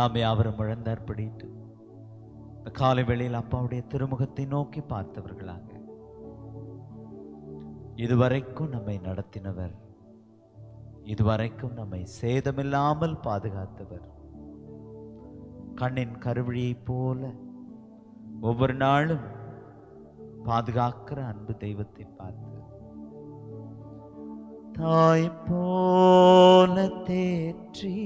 நாம் யாவரும் முழந்தார்படிட்டு இந்த காலை வேளையில் அப்பாவுடைய திருமுகத்தை நோக்கி பார்த்தவர்களாக இதுவரைக்கும் நம்மை நடத்தினவர் இதுவரைக்கும் நம்மை சேதமில்லாமல் பாதுகாத்தவர் கண்ணின் கருவிழியைப் போல ஒவ்வொரு நாளும் பாதுகாக்கிற அன்பு தெய்வத்தை பார்த்து தாய் போல தேற்றி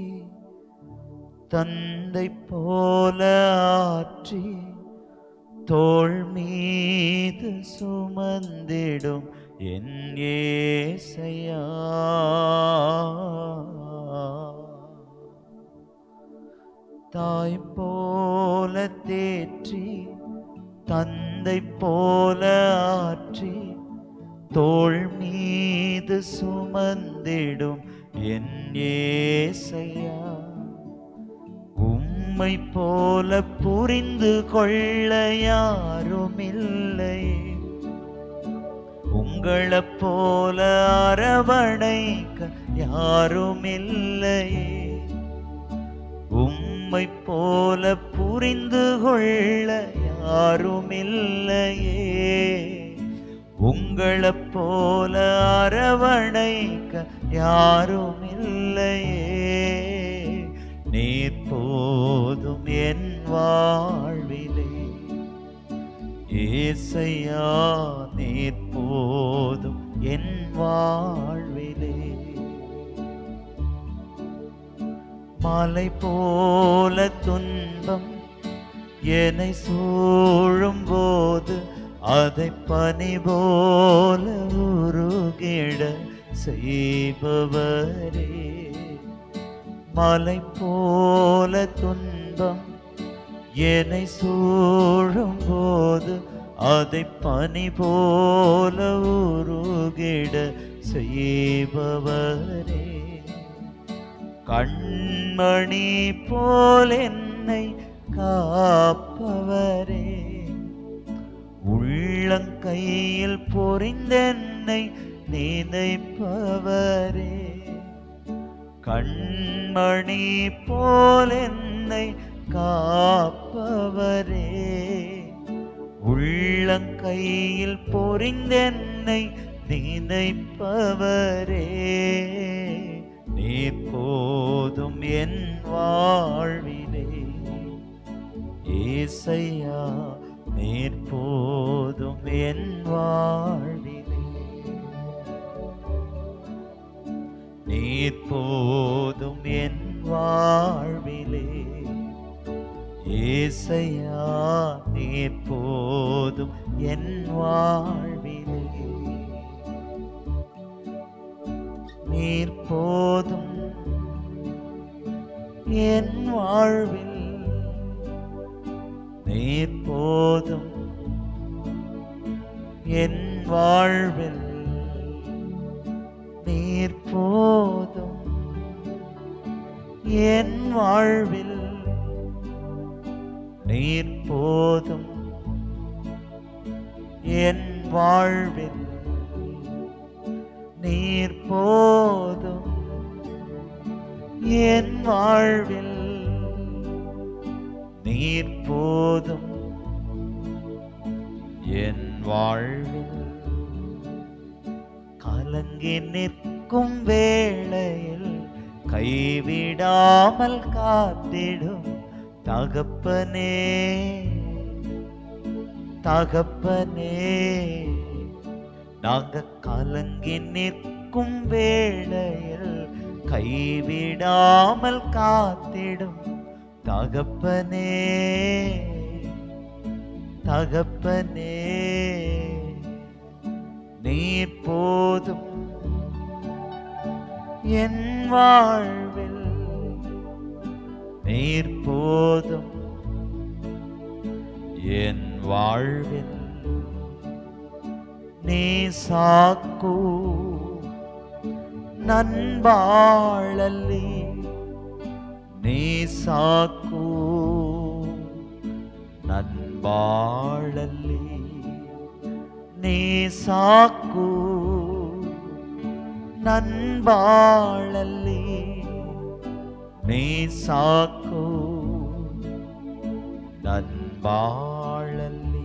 தந்தை போல ஆற்றி தோள் மீது சுமந்திடும் என் ஏசையா தாய் போல தேற்றி தந்தை போல ஆற்றி தோள் மீது சுமந்திடும் என் ஏசையா உம்மை போல புரிந்து கொள்ள யாருமில்லை உங்களைப் போல அரவணைக்க யாருமில்லையே உம்மை போல புரிந்து கொள்ள யாருமில்லையே உங்களைப் போல அரவணைக்க யாருமில்லையே நீர் போதும் என் வாழ்விலே ஏசையா நீர் போதும் என் வாழ்விலே மலை போல துன்பம் என்னை சூழும் போது அதை பனி போல உருகிட செய்பவரே மலை போல துன்பம் என்னை சூழும் போது அதை பனி போல உருகிட செய்பவரே கண்மணி போல் என்னை காப்பவரே உள்ளங்கையில் பொறிந்தென்னை நினைப்பவரே கண்மணி போல் என்னை காப்பவரே உள்ளங்கையில் பொறிந்தென்னை நினைப்பவரே நீர் போதும் என் வாழ்விலே ஏசையா நீர் போதும் என் வாழ்விலே நீர் போதும் என் வாழ்விலே ஏசையா நீர் போதும் என் வாழ்விலே நீர் போதும் என் வாழ்வில் நீர் போதும் என் வாழ்வில் நீர் போதும் என் வாழ்வில் நீர் போதும் என் வாழ்வில் நீர் போதும் என் வாழ்வில் நீர் போதும் என் வாழ்வில் கலங்கி நிற்கும் வேளையில் கைவிடாமல் காத்திடும் தகப்பனே தகப்பனே நாங்க கலங்கி நிற்கும் வேளையில் கைவிடாமல் காத்திடும் தகப்பனே தகப்பனே நீர் போதும் என் வாழ்வில் நீர் போதும் ಎನ್ வாழ்வில் ನೀ ಸಾಕು ನನ್ ಬಾಳಲ್ಲಿ ನೀ ಸಾಕು ನನ್ ಬಾಳಲ್ಲಿ ನೀ ಸಾಕು ನನ್ ಬಾಳಲ್ಲಿ ನೀ ಸಾಕು நண்பாழல்லி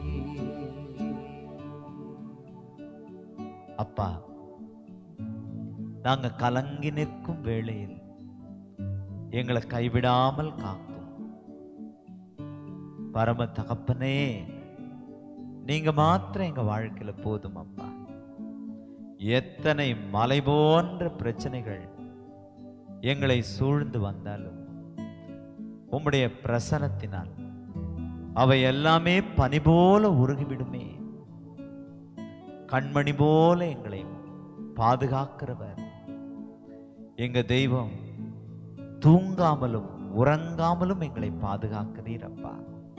அப்பா நாங்க கலங்கி நிற்கும் வேளையில் எங்களை கைவிடாமல் காக்கும் பரம தகப்பனே நீங்க மாத்திரம் எங்க வாழ்க்கையில போதும் அப்பா எத்தனை மலை போன்ற பிரச்சனைகள் எங்களை சூழ்ந்து வந்தாலும் உம்முடைய பிரசனத்தினால் அவை எல்லாமே பனி போல உருகிவிடுமே கண்மணி போல எங்களை பாதுகாக்கிறவர் எங்க தெய்வம் தூங்காமலும் உறங்காமலும் எங்களை பாதுகாக்கிறீர் அப்பா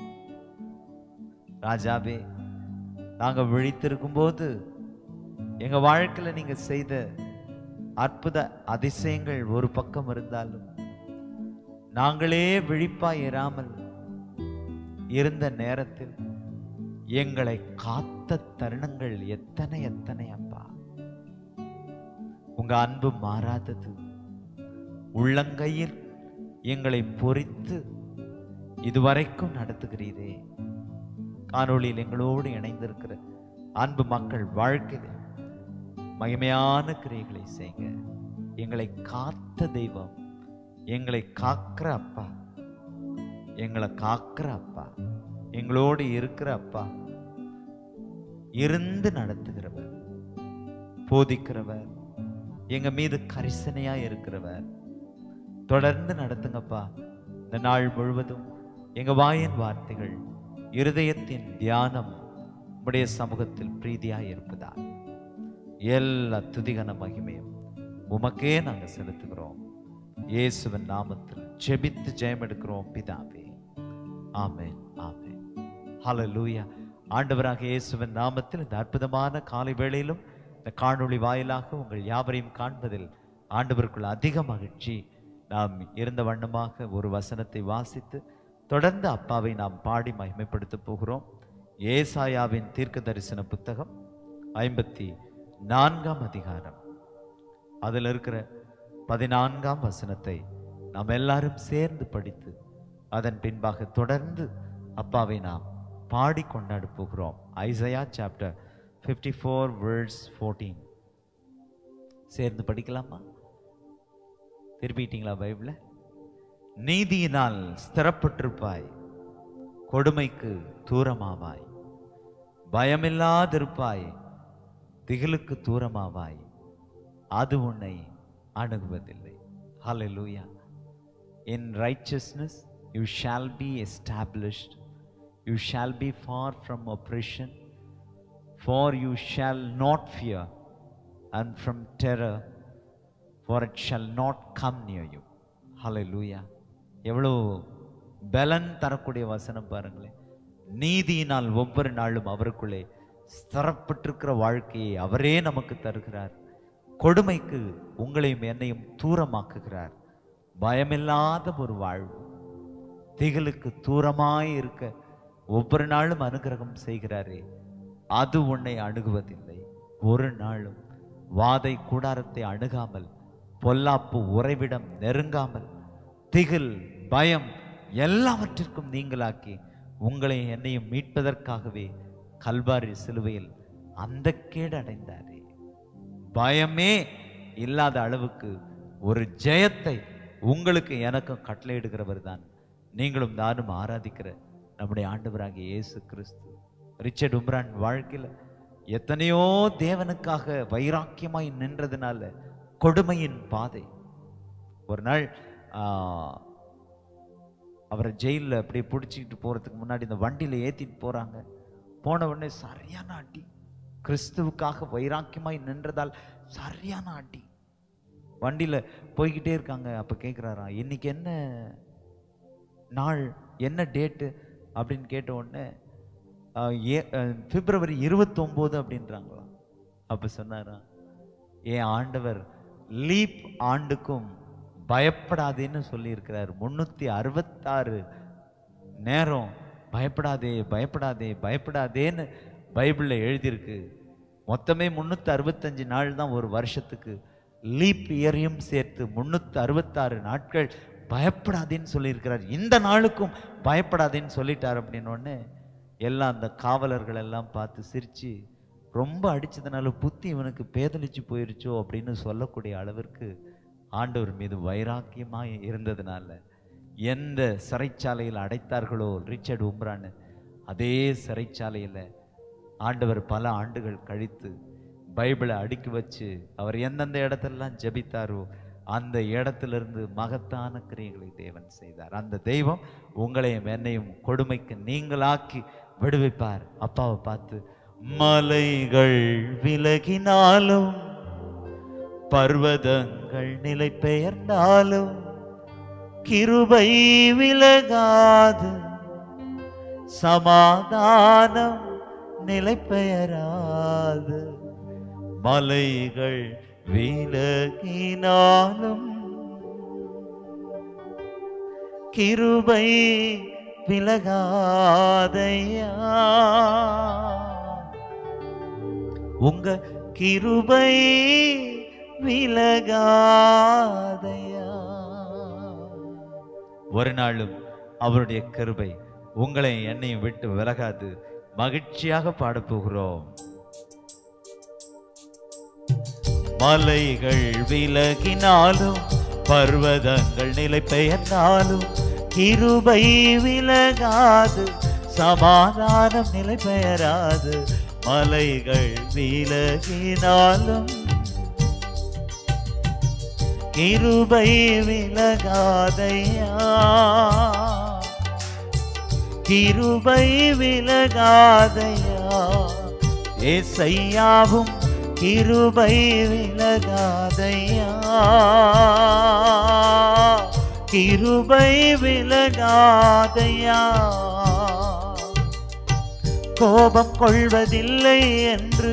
ராஜாவே நாங்க விழித்திருக்கும் போது எங்க வாழ்க்கையில நீங்க செய்த அற்புத அதிசயங்கள் ஒரு பக்கம் இருந்தாலும் நாங்களே விழிப்பாய் இராமல் இருந்த நேரத்தில் எங்களை காத்த தருணங்கள் எத்தனை எத்தனை அப்பா உங்க அன்பு மாறாதது உள்ளங்கையில் எங்களை பொறித்து இதுவரைக்கும் நடத்துகிறீரே காணொளியில் எங்களோடு இணைந்திருக்கிற அன்பு மக்கள் வாழ்க்கையில் மகிமையான கிரியைகளை செய்யுங்க எங்களை காத்த தெய்வம் எங்களை காக்கிற அப்பா எங்களை காக்கிற அப்பா எங்களோடு இருக்கிற அப்பா இருந்து நடத்துகிறவர் போதிக்கிறவர் எங்க மீது கரிசனையா இருக்கிறவர் தொடர்ந்து நடத்துங்கப்பா இந்த நாள் முழுவதும் எங்க வாயின் வார்த்தைகள் இருதயத்தின் தியானம் உடைய சமூகத்தில் பிரீதியாய் இருப்பதா எல்லா துதிகன மகிமையும் உமக்கே நாங்க செலுத்துகிறோம் இயேசுவின் நாமத்தில் ஜெபித்து ஜெயம் எடுக்கிறோம் பிதாவே ஆமென் ஆமென் ஹalleluya ஆண்டவராக இயேசுவின் நாமத்தில் இந்த அற்புதமான காலை வேளையிலும் இந்த காணொளி வாயிலாக உங்கள் யாவரையும் காண்பதில் ஆண்டவருக்குள் அதிக மகிழ்ச்சி நாம் இருந்த வண்ணமாக ஒரு வசனத்தை வாசித்து தொடர்ந்து அப்பாவை நாம் பாடி மகிமைப்படுத்த போகிறோம் ஏசாயாவின் தீர்க்க தரிசன புத்தகம் ஐம்பத்தி நான்காம் அதிகாரம் அதில் இருக்கிற பதினான்காம் வசனத்தை நாம் எல்லாரும் சேர்ந்து படித்து அதன் பின்பாக தொடர்ந்து அப்பாவை நாம் பாடி கொண்டாட போகிறோம் Isaiah chapter fifty four words fourteen சேர்ந்து படிக்கலாமா திருப்பிட்டீங்களா பைபிள நீதியினால் ஸ்திரப்பட்டிருப்பாய் கொடுமைக்கு தூரமாவாய் பயமில்லாதிருப்பாய் திகிலுக்கு தூரமாவாய் அது உன்னை அணுகுவதில்லை ஹalleluya in righteousness you shall be established you shall be far from oppression for you shall not fear and from terror for it shall not come near you hallelujah எவ்வளோ பலன் தரக்கூடிய வசனம் பாருங்களேன் நீதியினால் ஒவ்வொரு நாளும் அவருக்குள்ளே ஸ்திரப்பட்டிருக்கிற வாழ்க்கையை அவரே நமக்கு தருகிறார் கொடுமைக்கு உங்களையும் என்னையும் தூரமாக்குகிறார் பயமில்லாத ஒரு வாழ்வு திகிலுக்கு தூரமாய் இருக்க ஒவ்வொரு நாளும் அனுகிரகம் செய்கிறாரே அது உன்னை அணுகுவதில்லை ஒரு நாளும் வாதை கூடாரத்தை அணுகாமல் பொல்லாப்பு உறைவிடம் நெருங்காமல் திகில் பயம் எல்லாவற்றிற்கும் நீங்களாக்கி உங்களை என்னையும் மீட்பதற்காகவே கல்வாரி சிலுவையில் அந்த கேடு அடைந்தாரே பயமே இல்லாத அளவுக்கு ஒரு ஜெயத்தை உங்களுக்கு எனக்கும் கட்டளையிடுகிறவர் தான் நீங்களும் நானும் ஆராதிக்கிற நம்முடைய ஆண்டவராகிய இயேசு கிறிஸ்து ரிச்சர்ட் உம்ரான் வாழ்க்கையில எத்தனையோ தேவனுக்காக வைராக்கியமாய் நின்றதுனால கொடுமையின் பாதை ஒரு நாள் ஆஹ், அவரை ஜெயிலில் அப்படியே பிடிச்சிக்கிட்டு போறதுக்கு முன்னாடி இந்த வண்டியில ஏத்திட்டு போறாங்க போன உடனே சரியான அடி கிறிஸ்துவுக்காக வைராக்கியமாய் நின்றதால் சரியான அடி வண்டியில போய்கிட்டே இருக்காங்க அப்ப கேட்குறாராம் இன்னைக்கு என்ன நாள் என்ன டேட்டு அப்படின்னு கேட்ட உடனே ஆஹ், ஏ- ஆஹ், பிப்ரவரி இருபத்தொம்போது அப்படின்றாங்களாம் அப்ப சொன்னாராம் என் ஆண்டவர் லீப் ஆண்டுக்கும் பயப்படாதேன்னு சொல்லியிருக்கிறார் முன்னூத்தி அறுபத்தாறு நேரம் பயப்படாதே பயப்படாதே பயப்படாதேன்னு பைபிளில் எழுதியிருக்கு மொத்தமே முன்னூத்தி அறுபத்தஞ்சு நாள் தான் ஒரு வருஷத்துக்கு லீப் இயரையும் சேர்த்து முன்னூத்தி அறுபத்தாறு நாட்கள் பயப்படாதேன்னு சொல்லியிருக்கிறார் இந்த நாளுக்கும் பயப்படாதேன்னு சொல்லிட்டார் அப்படின்னு உடனே எல்லாம் அந்த காவலர்கள் எல்லாம் பார்த்து சிரிச்சு ரொம்ப அடிச்சதுனால புத்தி இவனுக்கு பேதலிச்சு போயிருச்சோ அப்படின்னு சொல்லக்கூடிய அளவிற்கு ஆண்டவர் மீது வைராக்கியமாய் இருந்ததுனால எந்த சிறைச்சாலையில் அடைத்தார்களோ ரிச்சர்ட் உம்ரான்னு அதே சிறைச்சாலையில் ஆண்டவர் பல ஆண்டுகள் கழித்து பைபிளை அடுக்கி வச்சு அவர் எந்தெந்த இடத்தெல்லாம் ஜெபித்தாரோ அந்த இடத்திலிருந்து மகத்தான கிரியைகளை தேவன் செய்தார் அந்த தெய்வம் உங்களையும் என்னையும் கொடுமைக்கு நீங்களாக்கி விடுவிப்பார் அப்பாவை பார்த்து மலைகள் விலகினாலும் பர்வதங்கள் நிலை பெயர்ந்தாலும் கிருபை விலகாது சமாதானம் நிலை பெயராது மலைகள் விலகினாலும் கிருபை விலகாதையா உங்க கிருபை விலகாதையா ஒரு நாளும் அவருடைய கிருபை உங்களை என்னையும் விட்டு விலகாது மகிழ்ச்சியாக பாடப் போகிறோம் மலைகள் விலகினாலும் பர்வதங்கள் நிலை பெயர்ந்தாலும் கிருபை விலகாது சமாதானம் நிலை பெயராது மலைகள் விலகினாலும் கிருபை விலகாதையா கிருபை விலகாதையா ஏசையாவும் கிருபை விலகாதையா கிருபை விலகாதையா கோபம் கொள்வதில்லை என்று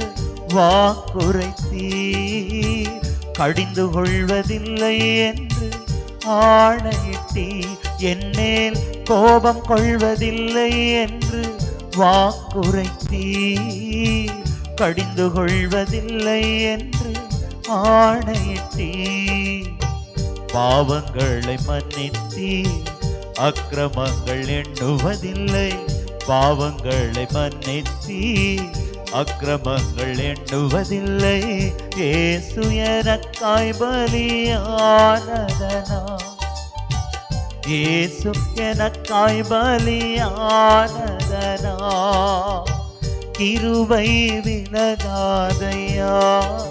வாக்குரைத்தீர் கடிந்து கொள்வதில்லை என்று ஆணையிட்டீர் என்னேல் கோபம் கொள்வதில்லை என்று வாக்குரைத்தீர் கடிந்து கொள்வதில்லை என்று ஆணையிட்டீர் பாவங்களை மன்னித்தீர் அக்கிரமங்கள் எண்ணுவதில்லை பாவங்களை மன்னித்தீர் அக்கிரமங்கள் எண்ணுவதில்லை ஏசு எனக்காய் பலியானதனா ஏசு எனக்காய் பலியானதனா கிருபை விலகாதையா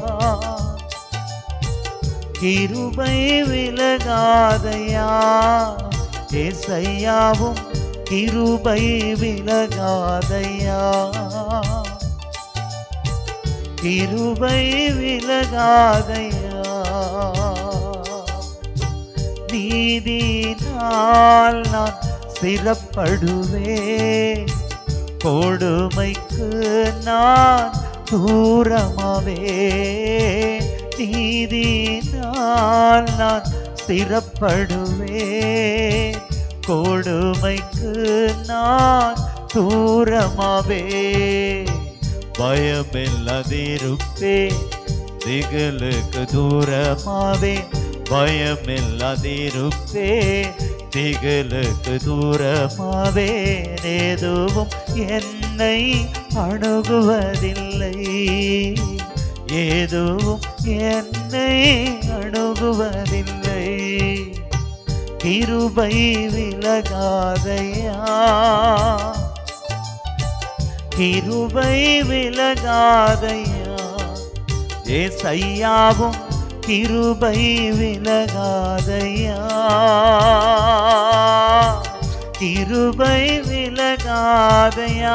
கிருபை விலகாதையா ஏசையாவும் கிருபை விலகாதையா கிருபை விலகாதையா நீதினால் நான் சிறப்படுவேன் கொடுமைக்கு நான் தூரமாவே நீதினால் நான் ஸ்திரப்படுவேன் கொடுமைக்கு நான் தூரமாவே பயமில்லாதிருப்பேன் திகிலுக்கு தூரமாவே பயமில்லாதிருப்பேன் திகிலுக்கு தூரமாவே எதுவும் என்னை அணுகுவதில்லை எதுவும் என்னை அணுகுவதில்லை கிருபை விலகாதையா கிருபை விலகாதையா ஏசையாவும் கிருபை விலகாதையா கிருபை விலகாதையா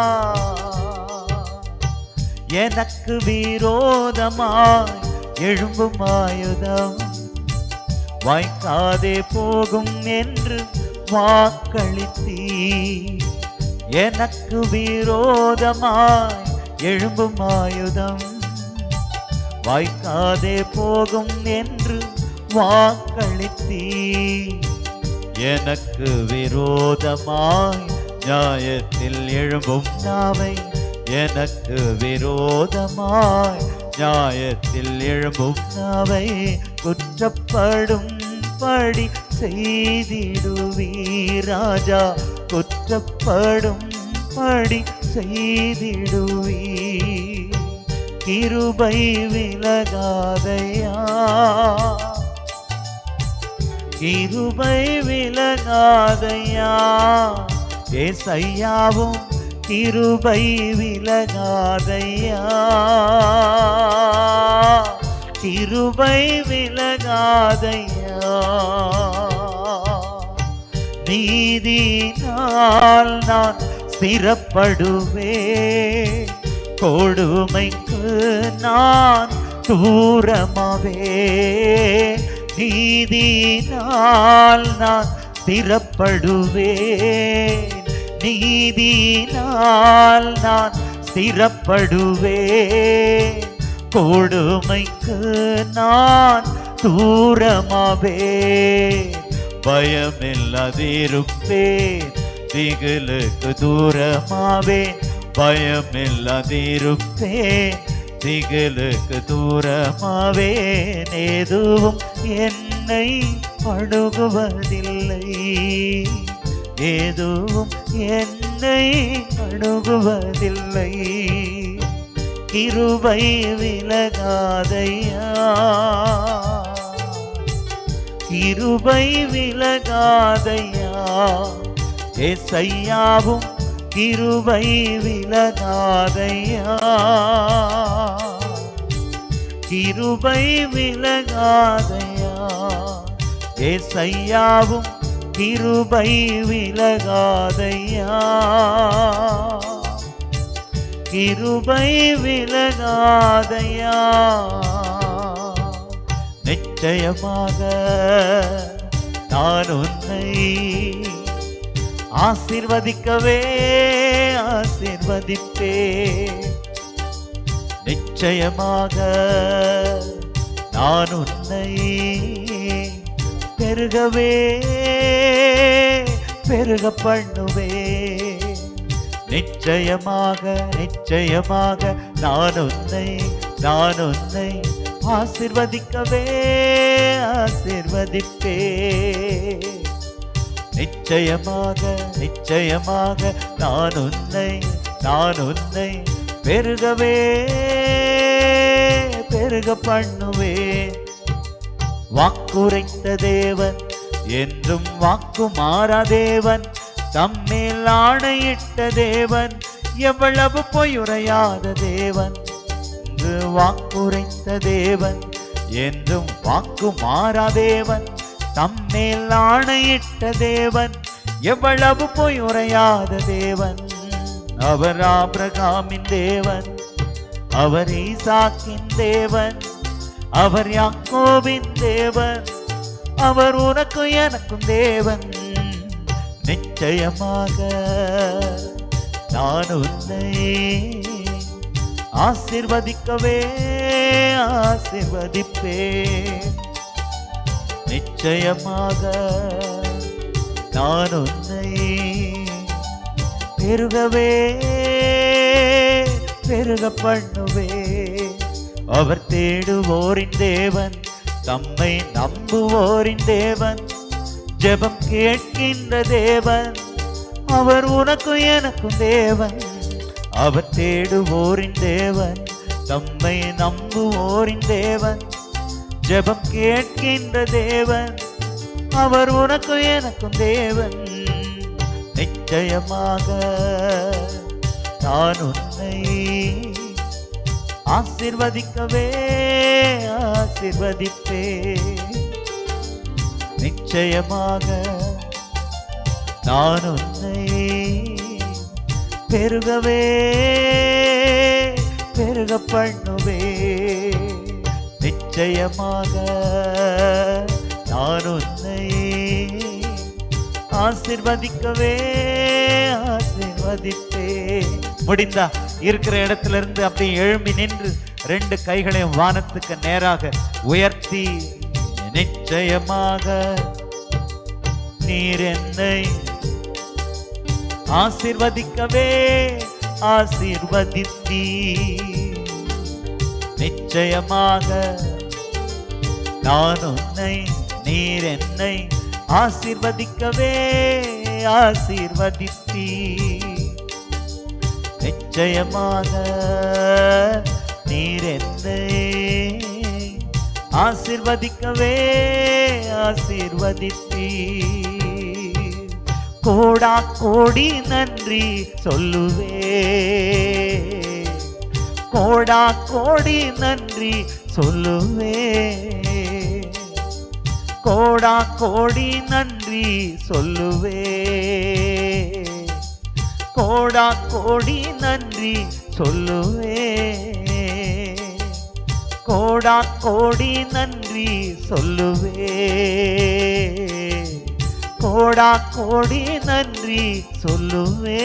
எனக்கு விரோதமாய் எழும்பும் ஆயுதம் வாய்க்காதே போகும் என்று வாக்களித்தீ எனக்கு விரோதமாய் எழும்பும் ஆயுதம் வாய்க்காதே போகும் என்று வாக்களித்தீ எனக்கு விரோதமாய் நியாயத்தில் எழும்பும் நாவை எனக்கு விரோதமாய் நியாயத்தில் எழும்பும் நாவை குற்றப்படும் படி செய்திடுவீர் ராஜா குற்றப்படும் படி செய்திடுவீர் கிருபை விலகாதையா கிருபை விலகாதையா ஏசையாவும் கிருபை விலகாதையா கிருபை விலகாதையா நீதினால் நான் ஸ்திரப்படுவே கொடுமைக்கு நான் தூரமாவே நீதினால் நான் ஸ்திரப்படுவேன் நீதினால் நான் ஸ்திரப்படுவேன் கொடுமைக்கு நான் தூரமாவே பயமில்லாதிருப்பேன் திகிலுக்கு தூரமாவேன் பயமில்லாதிருப்பேன் திகிலுக்கு தூரமாவேன் எதுவும் என்னை அணுகுவதில்லை எதுவும் என்னை அணுகுவதில்லை கிருபை விலகாதையா கிருபை விலகாதையா ஏசையாவும் கிருபை விலகாதையா கிருபை விலகாதையா ஏசையாவும் கிருபை விலகாதையா கிருபை விலகாதையா நிச்சயமாக நான் உன்னை ஆசிர்வதிக்கவே ஆசிர்வதிப்பே நிச்சயமாக நான் உன்னை பெருகவே பெருக பண்ணுவே நிச்சயமாக நிச்சயமாக நான் உன்னை நான் உன்னை ஆசிர்வதிக்கவே ஆசிர்வதிப்பே நிச்சயமாக நிச்சயமாக நான் உன்னை நான் உன்னை பெருகவே பெருக பண்ணுவேன் வாக்குரைத்த தேவன் என்றும் வாக்கு மாறா தேவன் தம்மேல் ஆணையிட்ட தேவன் எவ்வளவு பொய்யுரையாத தேவன் இங்கு வாக்குரைத்த தேவன் என்றும் வாக்கு மாறா தேவன் தம்மேல் ஆணையிட்ட தேவன் எவ்வளவு பொய்யுரையாத தேவன் அவர் ஆபிரகாமின் தேவன் அவர் ஈசாக்கின் தேவன் அவர் யாக்கோபின் தேவன் அவர் உனக்கும் எனக்கும் தேவன் நிச்சயமாக நான் உன்னை ஆசிர்வதிக்கவே ஆசிர்வதிப்பேன் நிச்சயமாக நான் உன்னை பெருகவே பெருக பண்ணுவே அவர் தேடுவோரின் தேவன் தம்மை நம்புவோரின் தேவன் ஜெபம் கேட்கின்ற தேவன் அவர் உனக்கும் எனக்கும் தேவன் அவர் தேடுவோரின் தேவன் தம்மை நம்புவோரின் தேவன் ஜெபம் கேட்கின்ற தேவன் அவர் உனக்கும் எனக்கும் தேவன் நிச்சயமாக நான் உன்னை ஆசிர்வதிக்கவே ஆசிர்வதிப்பே நிச்சயமாக நான் உன்னை பெருகவே பெருக பண்ணுவே நிச்சயமாக நான் உன்னை ஆசிர்வதிக்கவே ஆசிர்வதிப்பே முடிந்தா இருக்கிற இடத்துல இருந்து அப்படியே எழும்பி நின்று ரெண்டு கைகளையும் வானத்துக்கு நேராக உயர்த்தி நிச்சயமாக நீர் என்னை ஆசிர்வதிக்கவே ஆசிர்வதித்தீ நிச்சயமாக நான் உன்னை நீர் என்னை ஆசீர்வதிக்கவே ஆசீர்வதித்தீ நிச்சயமாக நீர் என்னை ஆசீர்வதிக்கவே ஆசீர்வதித்தீ கோடா கோடி நன்றி சொல்லுவே கோடா கோடி நன்றி சொல்லுவே கோடா கோடி நன்றி சொல்லுவே கோடா கோடி நன்றி சொல்லுவே கோடா கோடி நன்றி சொல்லுவே கோடா கோடி நன்றி சொல்லுவே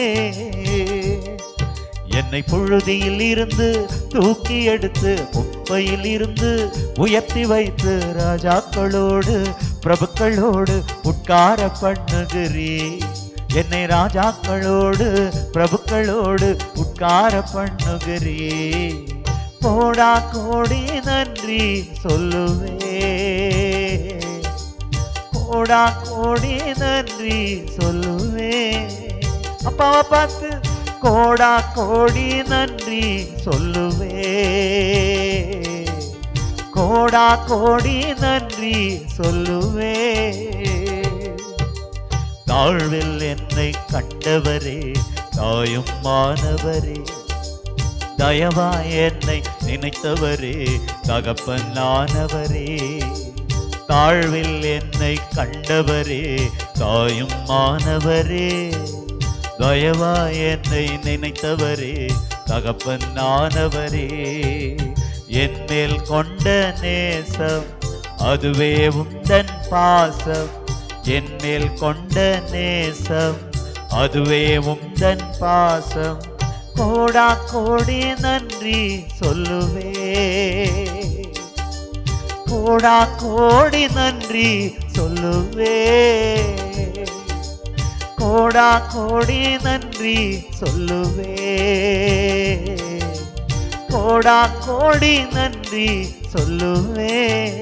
என்னை புழுதியில் இருந்து தூக்கி எடுத்து குப்பையில் இருந்து உயர்த்தி வைத்து ராஜாக்களோடு பிரபுக்களோடு உட்கார பண்ணுகிறீ என்னை ராஜாக்களோடு பிரபுக்களோடு உட்கார பண்ணுகிறீ கோடா கோடி நன்றி சொல்லுவே கோடா கோடி நன்றி சொல்லுவே அப்பாவை பார்த்து கோடா கோடி நன்றி சொல்லுவே கோடா கோடி நன்றி சொல்லுவே தாழ்வில் என்னை கண்டவரே தாயும் மாணவரே தயவாய் என்னை நினைத்தவரே தகப்பனானவரே தாழ்வில் என்னை கண்டவரே தாயும் மாணவரே தயவாய் என்னை நினைத்தவரே தகப்பனானவரே என் மேல் கொண்ட நேசம் அதுவே உந்தன் பாசம் என் மேல் கொண்ட நேசம் அதுவே உந்தன் பாசம் கோடா கோடி நன்றி சொல்லுவே கோடா கோடி நன்றி சொல்லுவே கோடா கோடி நன்றி சொல்லுவே கோடா கோடி நன்றி சொல்லுவே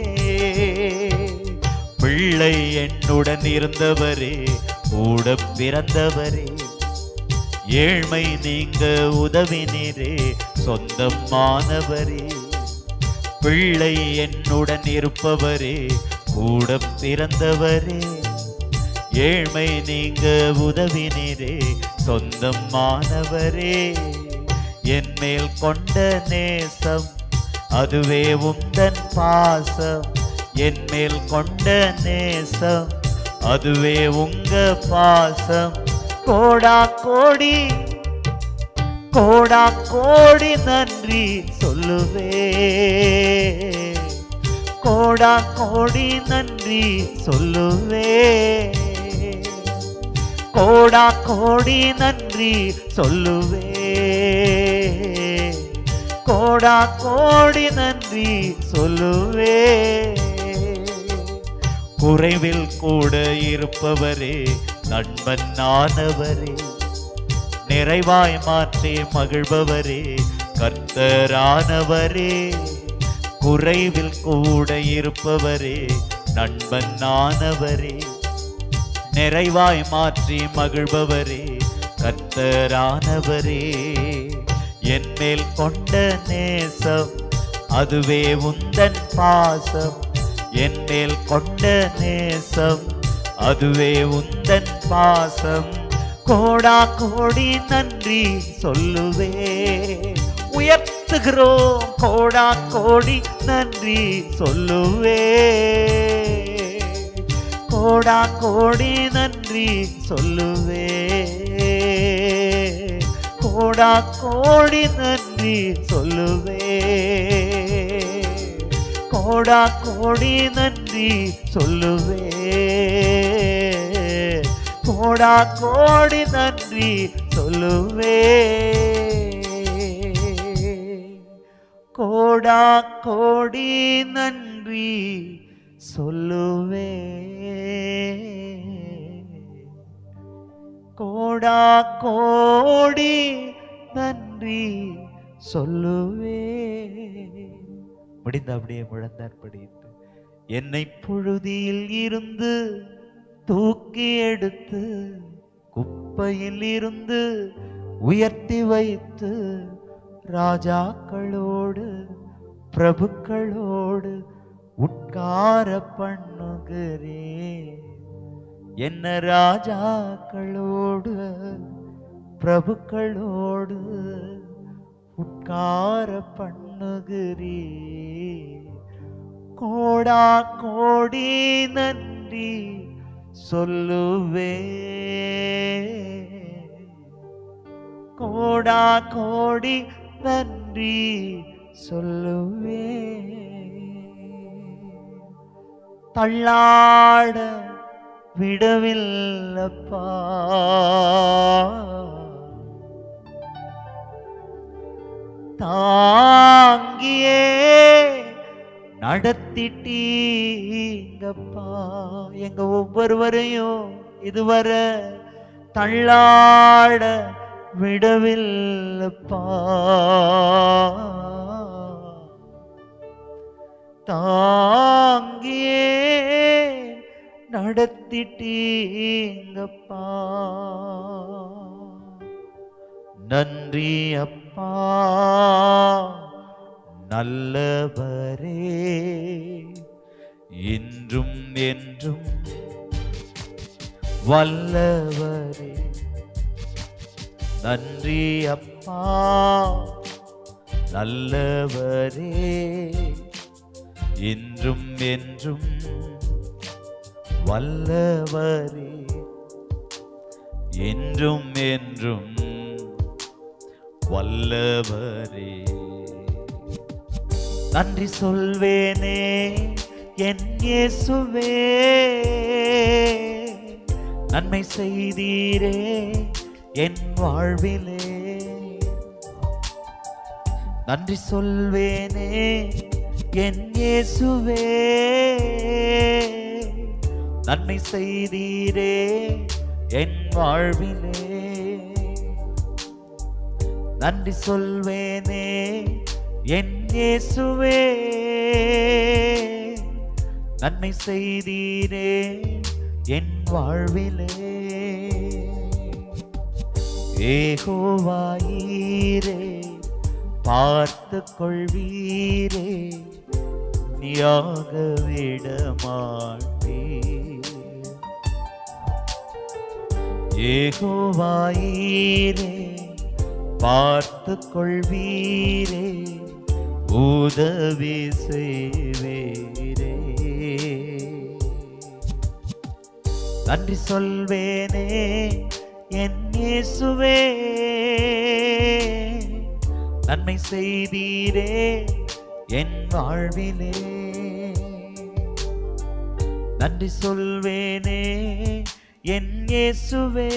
பிள்ளை என்னுடன் இருந்தவரே கூட பிறந்தவரே ஏழ்மை நீங்க உதவினீரே சொந்தமானவரே பிள்ளை என்னுடன் இருப்பவரே கூட பிறந்தவரே ஏழ்மை நீங்க உதவினீரே சொந்தமானவரே என் மேல் கொண்ட நேசம் அதுவே உந்தன் பாசம் என் மேல் கொண்ட நேசம் அதுவே உங்க பாசம் கோடா கோடி கோடா கோடி நன்றி சொல்லுவே கோடா கோடி நன்றி சொல்லுவே கோடா கோடி நன்றி சொல்லுவே கோடா கோடி நன்றி சொல்லுவே குறைவில் கூட இருப்பவரே நண்பன் நானவரே நிறைவாய் மாற்றி மகிழ்பவரே கர்த்தரானவரே குறைவில் கூட இருப்பவரே நண்பன் நானவரே நிறைவாய் மாற்றி மகிழ்பவரே கர்த்தரானவரே என் மேல் கொண்ட நேசம் அதுவே உந்தன் பாசம் என் மேல் கொண்ட நேசம் அதுவே உந்தன் பாசம் கோடா கோடி நன்றி சொல்லுவே உயர்த்துகிறோம் கோடா கோடி நன்றி சொல்லுவே கோடா கோடி நன்றி சொல்லுவே கோடா கோடி நன்றி சொல்லுவே கோடா கோடி நன்றி சொல்லுவே கோடா கோடி நன்றி சொல்லுவே கோடா கோடி நன்றி சொல்லுவே கோடா கோடி நன்றி சொல்லுவே முடிந்த அப்படியே முழந்தார் படித்து என்னை புழுதியில் இருந்து தூக்கி எடுத்து குப்பையில் இருந்து உயர்த்தி வைத்து ராஜாக்களோடு பிரபுக்களோடு உட்கார பண்ணுகிறே என்ன ராஜாக்களோடு பிரபுக்களோடு உட்கார பண்ணுகிறே கோடா கோடி நன்றி சொல்லுவே கோடா கோடி நன்றி சொல்லுவே தள்ளாட விடவில்லப்பா தாங்கியே நடத்திட்டீங்கப்பா எங்க ஒவ்வொருவரையும் இதுவரை தள்ளாட விடவில்லப்பா தாங்கியே நடத்திட்டீங்கப்பா நன்றி அப்பா நல்லவரே இன்றும் என்றும் வல்லவரே நன்றி அப்பா நல்லவரே இன்றும் என்றும் வல்லவரே என்றும் என்றும் வல்லவரே நன்றி சொல்வேனே என் இயேசுவே நன்மை செய்தீரே என் வாழ்விலே நன்றி சொல்வேனே என் இயேசுவே நன்மை செய்தீரே என் வாழ்விலே நன்றி சொல்வேனே என் இயேசுவே நன்மை செய்தீரே என் வாழ்விலே ஏகோவாயீரே பார்த்து கொள்வீரே நீயாக விட மாட்டீர் ஏகோவாயீரே பார்த்து கொள்வீரே உதவி செய்வீரே நன்றி சொல்வேனே என் இயேசுவே நன்மை செய்தீரே என் வாழ்விலே நன்றி சொல்வேனே என் இயேசுவே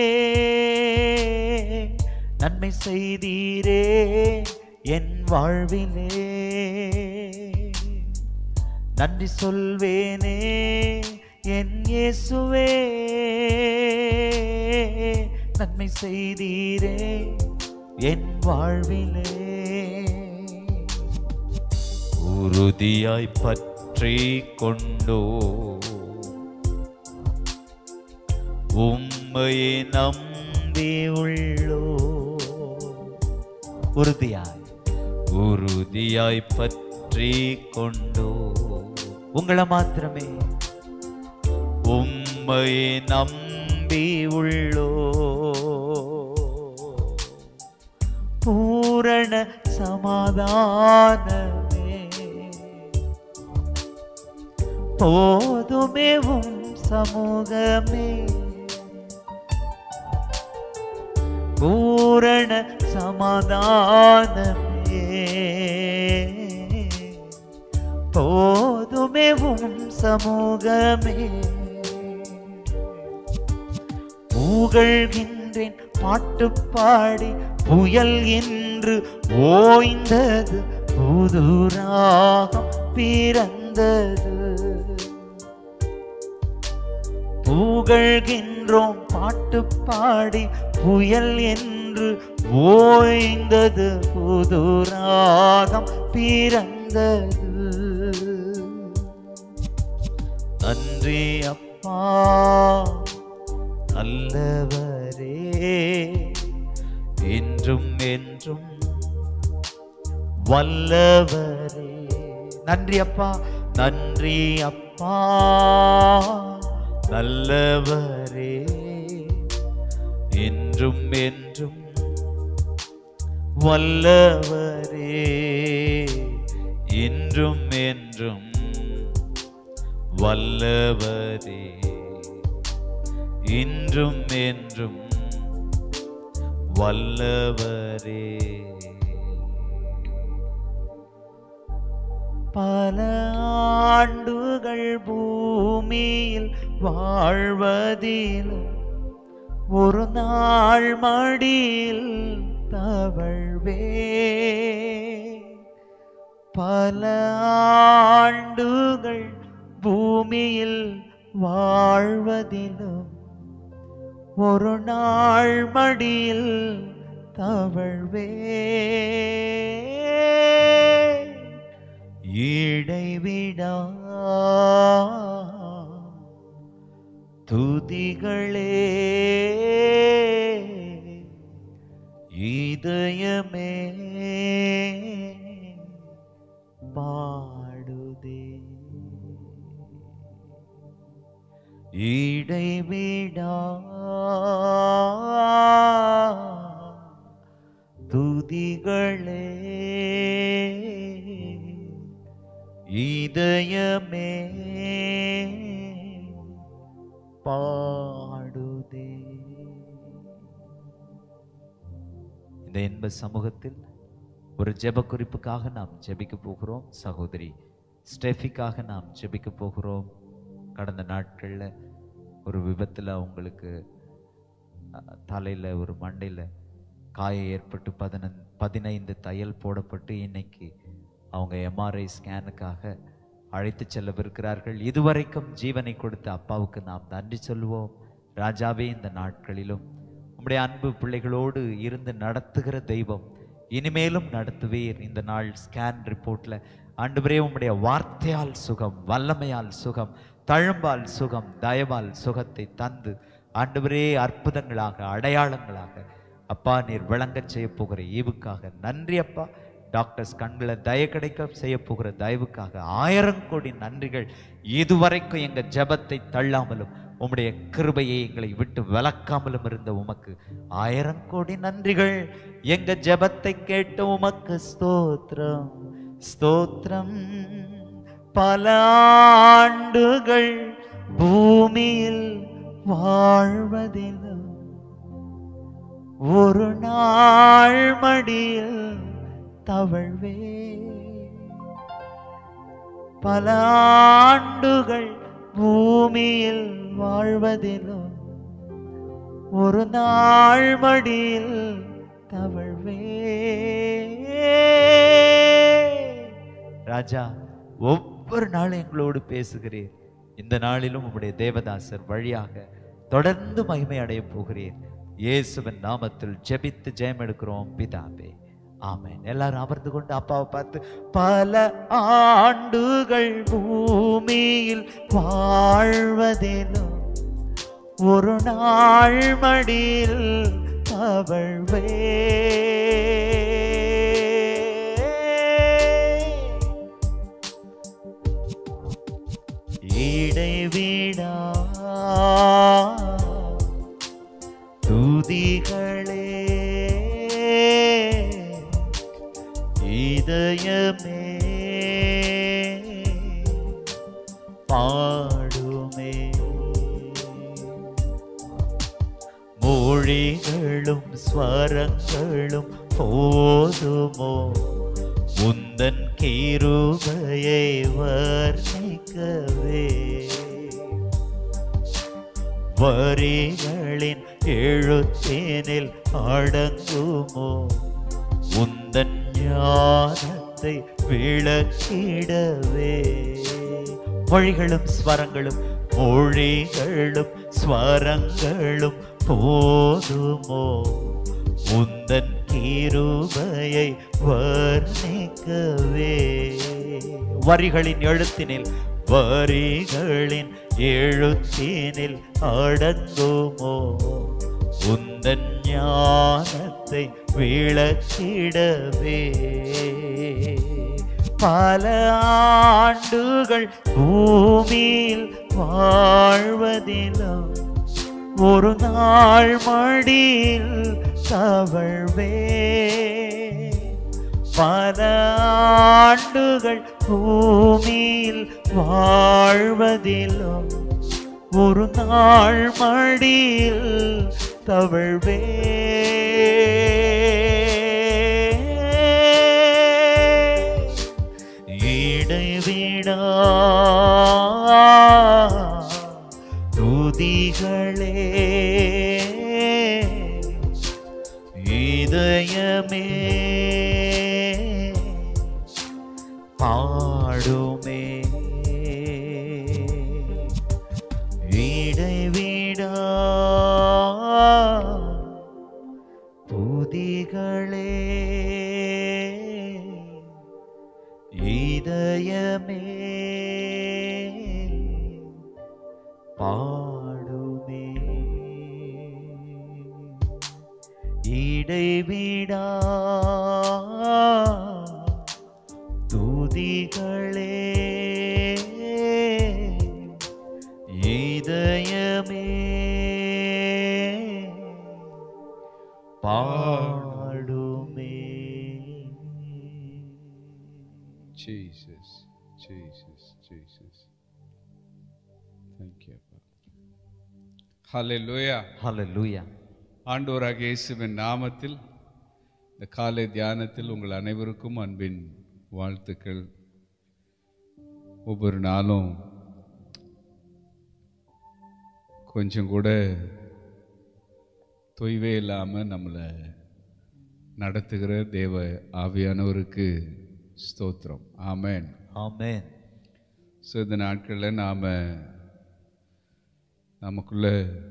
நன்மை செய்தீரே என் வாழ்விலே நன்றி சொல்வேனே என் இயேசுவே நன்மை செய்தீரே என் வாழ்விலே உறுதியாய் பற்றி கொண்டோ உம்மையை நம்பி உள்ளோ உறுதியாய் உறுதியாய் பற்றி கொண்டோ உங்களை மாத்திரமே உம்மையை நம்பி உள்ளோ பூரண சமாதானமே போதுமே உம் சமூகமே பூரண சமாதானமே போதுமே உம் சமூகமே புகழ்கின்றேன் பாட்டு பாடி புயல் என்று ஓய்ந்தது புதுராகம் பிறந்தது புகழ்கின்றோம் பாட்டு பாடி புயல் என்று ஓய்ந்தது புதுராகம் பிறந்தது நன்றி அப்பா அப்பா நல்லவரே என்றும் என்றும் வல்லவரே நன்றி அப்பா நன்றி அப்பா நல்லவரே என்றும் என்றும் வல்லவரே என்றும் என்றும் வல்லவரே இன்றும் என்றும் வல்லவரே பல ஆண்டுகள் பூமியில் வாழ்வதிலும் ஒரு நாள் மடியில் தவழ்வே பல ஆண்டுகள் பூமியில் வாழ்வதிலும் ஒரு நாள் மடியில் தவழ்வே இடைவிடா துதிகளே இதயமே பாடுதே இடைவிடா துதிகளே இதயமே பாடுதே இந்த இன்ப சமூகத்தில் ஒரு ஜெப குறிப்புக்காக நாம் ஜெபிக்க போகிறோம் சகோதரி ஸ்டெஃபிக்காக நாம் ஜெபிக்க போகிறோம் கடந்த நாட்களில் ஒரு விபத்தில் அவங்களுக்கு அஹ், தலையில ஒரு மண்டையில் காயம் ஏற்பட்டு பதினஞ் பதினைந்து தையல் போடப்பட்டு இன்னைக்கு அவங்க எம்ஆர்ஐ ஸ்கேனுக்காக அழைத்து செல்லவிருக்கிறார்கள் இதுவரைக்கும் ஜீவனை கொடுத்த அப்பாவுக்கு நாம் நன்றி சொல்லுவோம் ராஜாவே இந்த நாட்களிலும் உம்முடைய அன்பு பிள்ளைகளோடு இருந்து நடத்துகிற தெய்வம் இனிமேலும் நடத்துவீர் இந்த நாள் ஸ்கேன் ரிப்போர்ட்ல ஆண்டவரே உம்முடைய வார்த்தையால் சுகம் வல்லமையால் சுகம் தழும்பால் சுகம் தயவால் சுகத்தை தந்து ஆண்டவரே அற்புதங்களாக அடையாளங்களாக அப்பா நீர் விளங்கச் செய்ய போகிற ஈவுக்காக நன்றி அப்பா டாக்டர்ஸ் கண்களை தய கிடைக்க செய்ய போகிற தயவுக்காக ஆயிரம் கோடி நன்றிகள் இதுவரைக்கும் எங்க ஜெபத்தை தள்ளாமலும் உம்முடைய கிருபையை எங்களை விட்டு விலக்காமலும் இருந்த உமக்கு ஆயிரம் கோடி நன்றிகள் எங்க ஜெபத்தை கேட்ட உமக்கு ஸ்தோத்திரம் ஸ்தோத்திரம் பல ஆண்டுகள் பூமியில் வாழ்வதிலும் ஒரு நாள் மடியில் தவழ்வே பல ஆண்டுகள் பூமியில் வாழ்வதிலும் ஒரு நாள் மடியில் தவழ்வே ராஜா ஒவ்வொரு நாளும் எங்களோடு பேசுகிறீர் இந்த நாளிலும் உம்முடைய தேவதாசர் வழியாக தொடர்ந்து மகிமை அடைய போகிறீர் இயேசுவின் நாமத்தில் ஜெபித்து ஜெயம் எடுக்கிறோம் பிதாவே ஆமென் எல்லாரும் அமர்ந்து கொண்டு அப்பாவை பார்த்து பல ஆண்டுகள் பூமியில் வாழ்வதிலும் ஒரு நாள் மடியில் அவள்வே இடைவிடா துதிகளே இதயமே பாடுமே மொழிகளும் ஸ்வரங்களும் போதுமோ உந்தன் கிருபையை வர்ணிக்கவே வரிகளின் எழுத்தினில் அடங்குமோ உந்தன் ஞானத்தை விளக்கிடவே மொழிகளும் ஸ்வரங்களும் மொழிகளும் ஸ்வரங்களும் போதுமோ உந்தன் கிருபையை வர்ணிக்கவே வரிகளின் எழுத்தினில் வரிகளின் எழுத்தீனில் அடங்குமோ உந்தன் ஞானத்தை விளக்கிடவே பல ஆண்டுகள் பூமியில் வாழ்வதிலும் ஒரு நாள் மடியில் தவழ்வே பல ஆண்டுகள் பூமியில் வாழ்வதிலும் ஒரு நாள் மடியில் தவழ்வே இடைவிடா துதிகளே இதயமே பாடுமே இடைவிடா துதிகளே இதயமே பாடுமே இடைவிடா துதிகளே இதயமே பாடுமே Jesus, Jesus, Jesus. Thank you. Hallelujah. ஹalleluya ஆண்டவராக இயேசுவின் நாமத்தில் இந்த காலை தியானத்தில் உங்கள் அனைவருக்கும் அன்பின் வாழ்த்துக்கள் ஒவ்வொரு நாளும் கொஞ்சம் கூட தொய்வே இல்லாமல் நம்மளை நடத்துகிற தேவ ஆவியானவருக்கு ஸ்தோத்திரம் ஆமென் ஆமென் ஸோ இந்த நாட்களில் நாம் நமக்குள்ள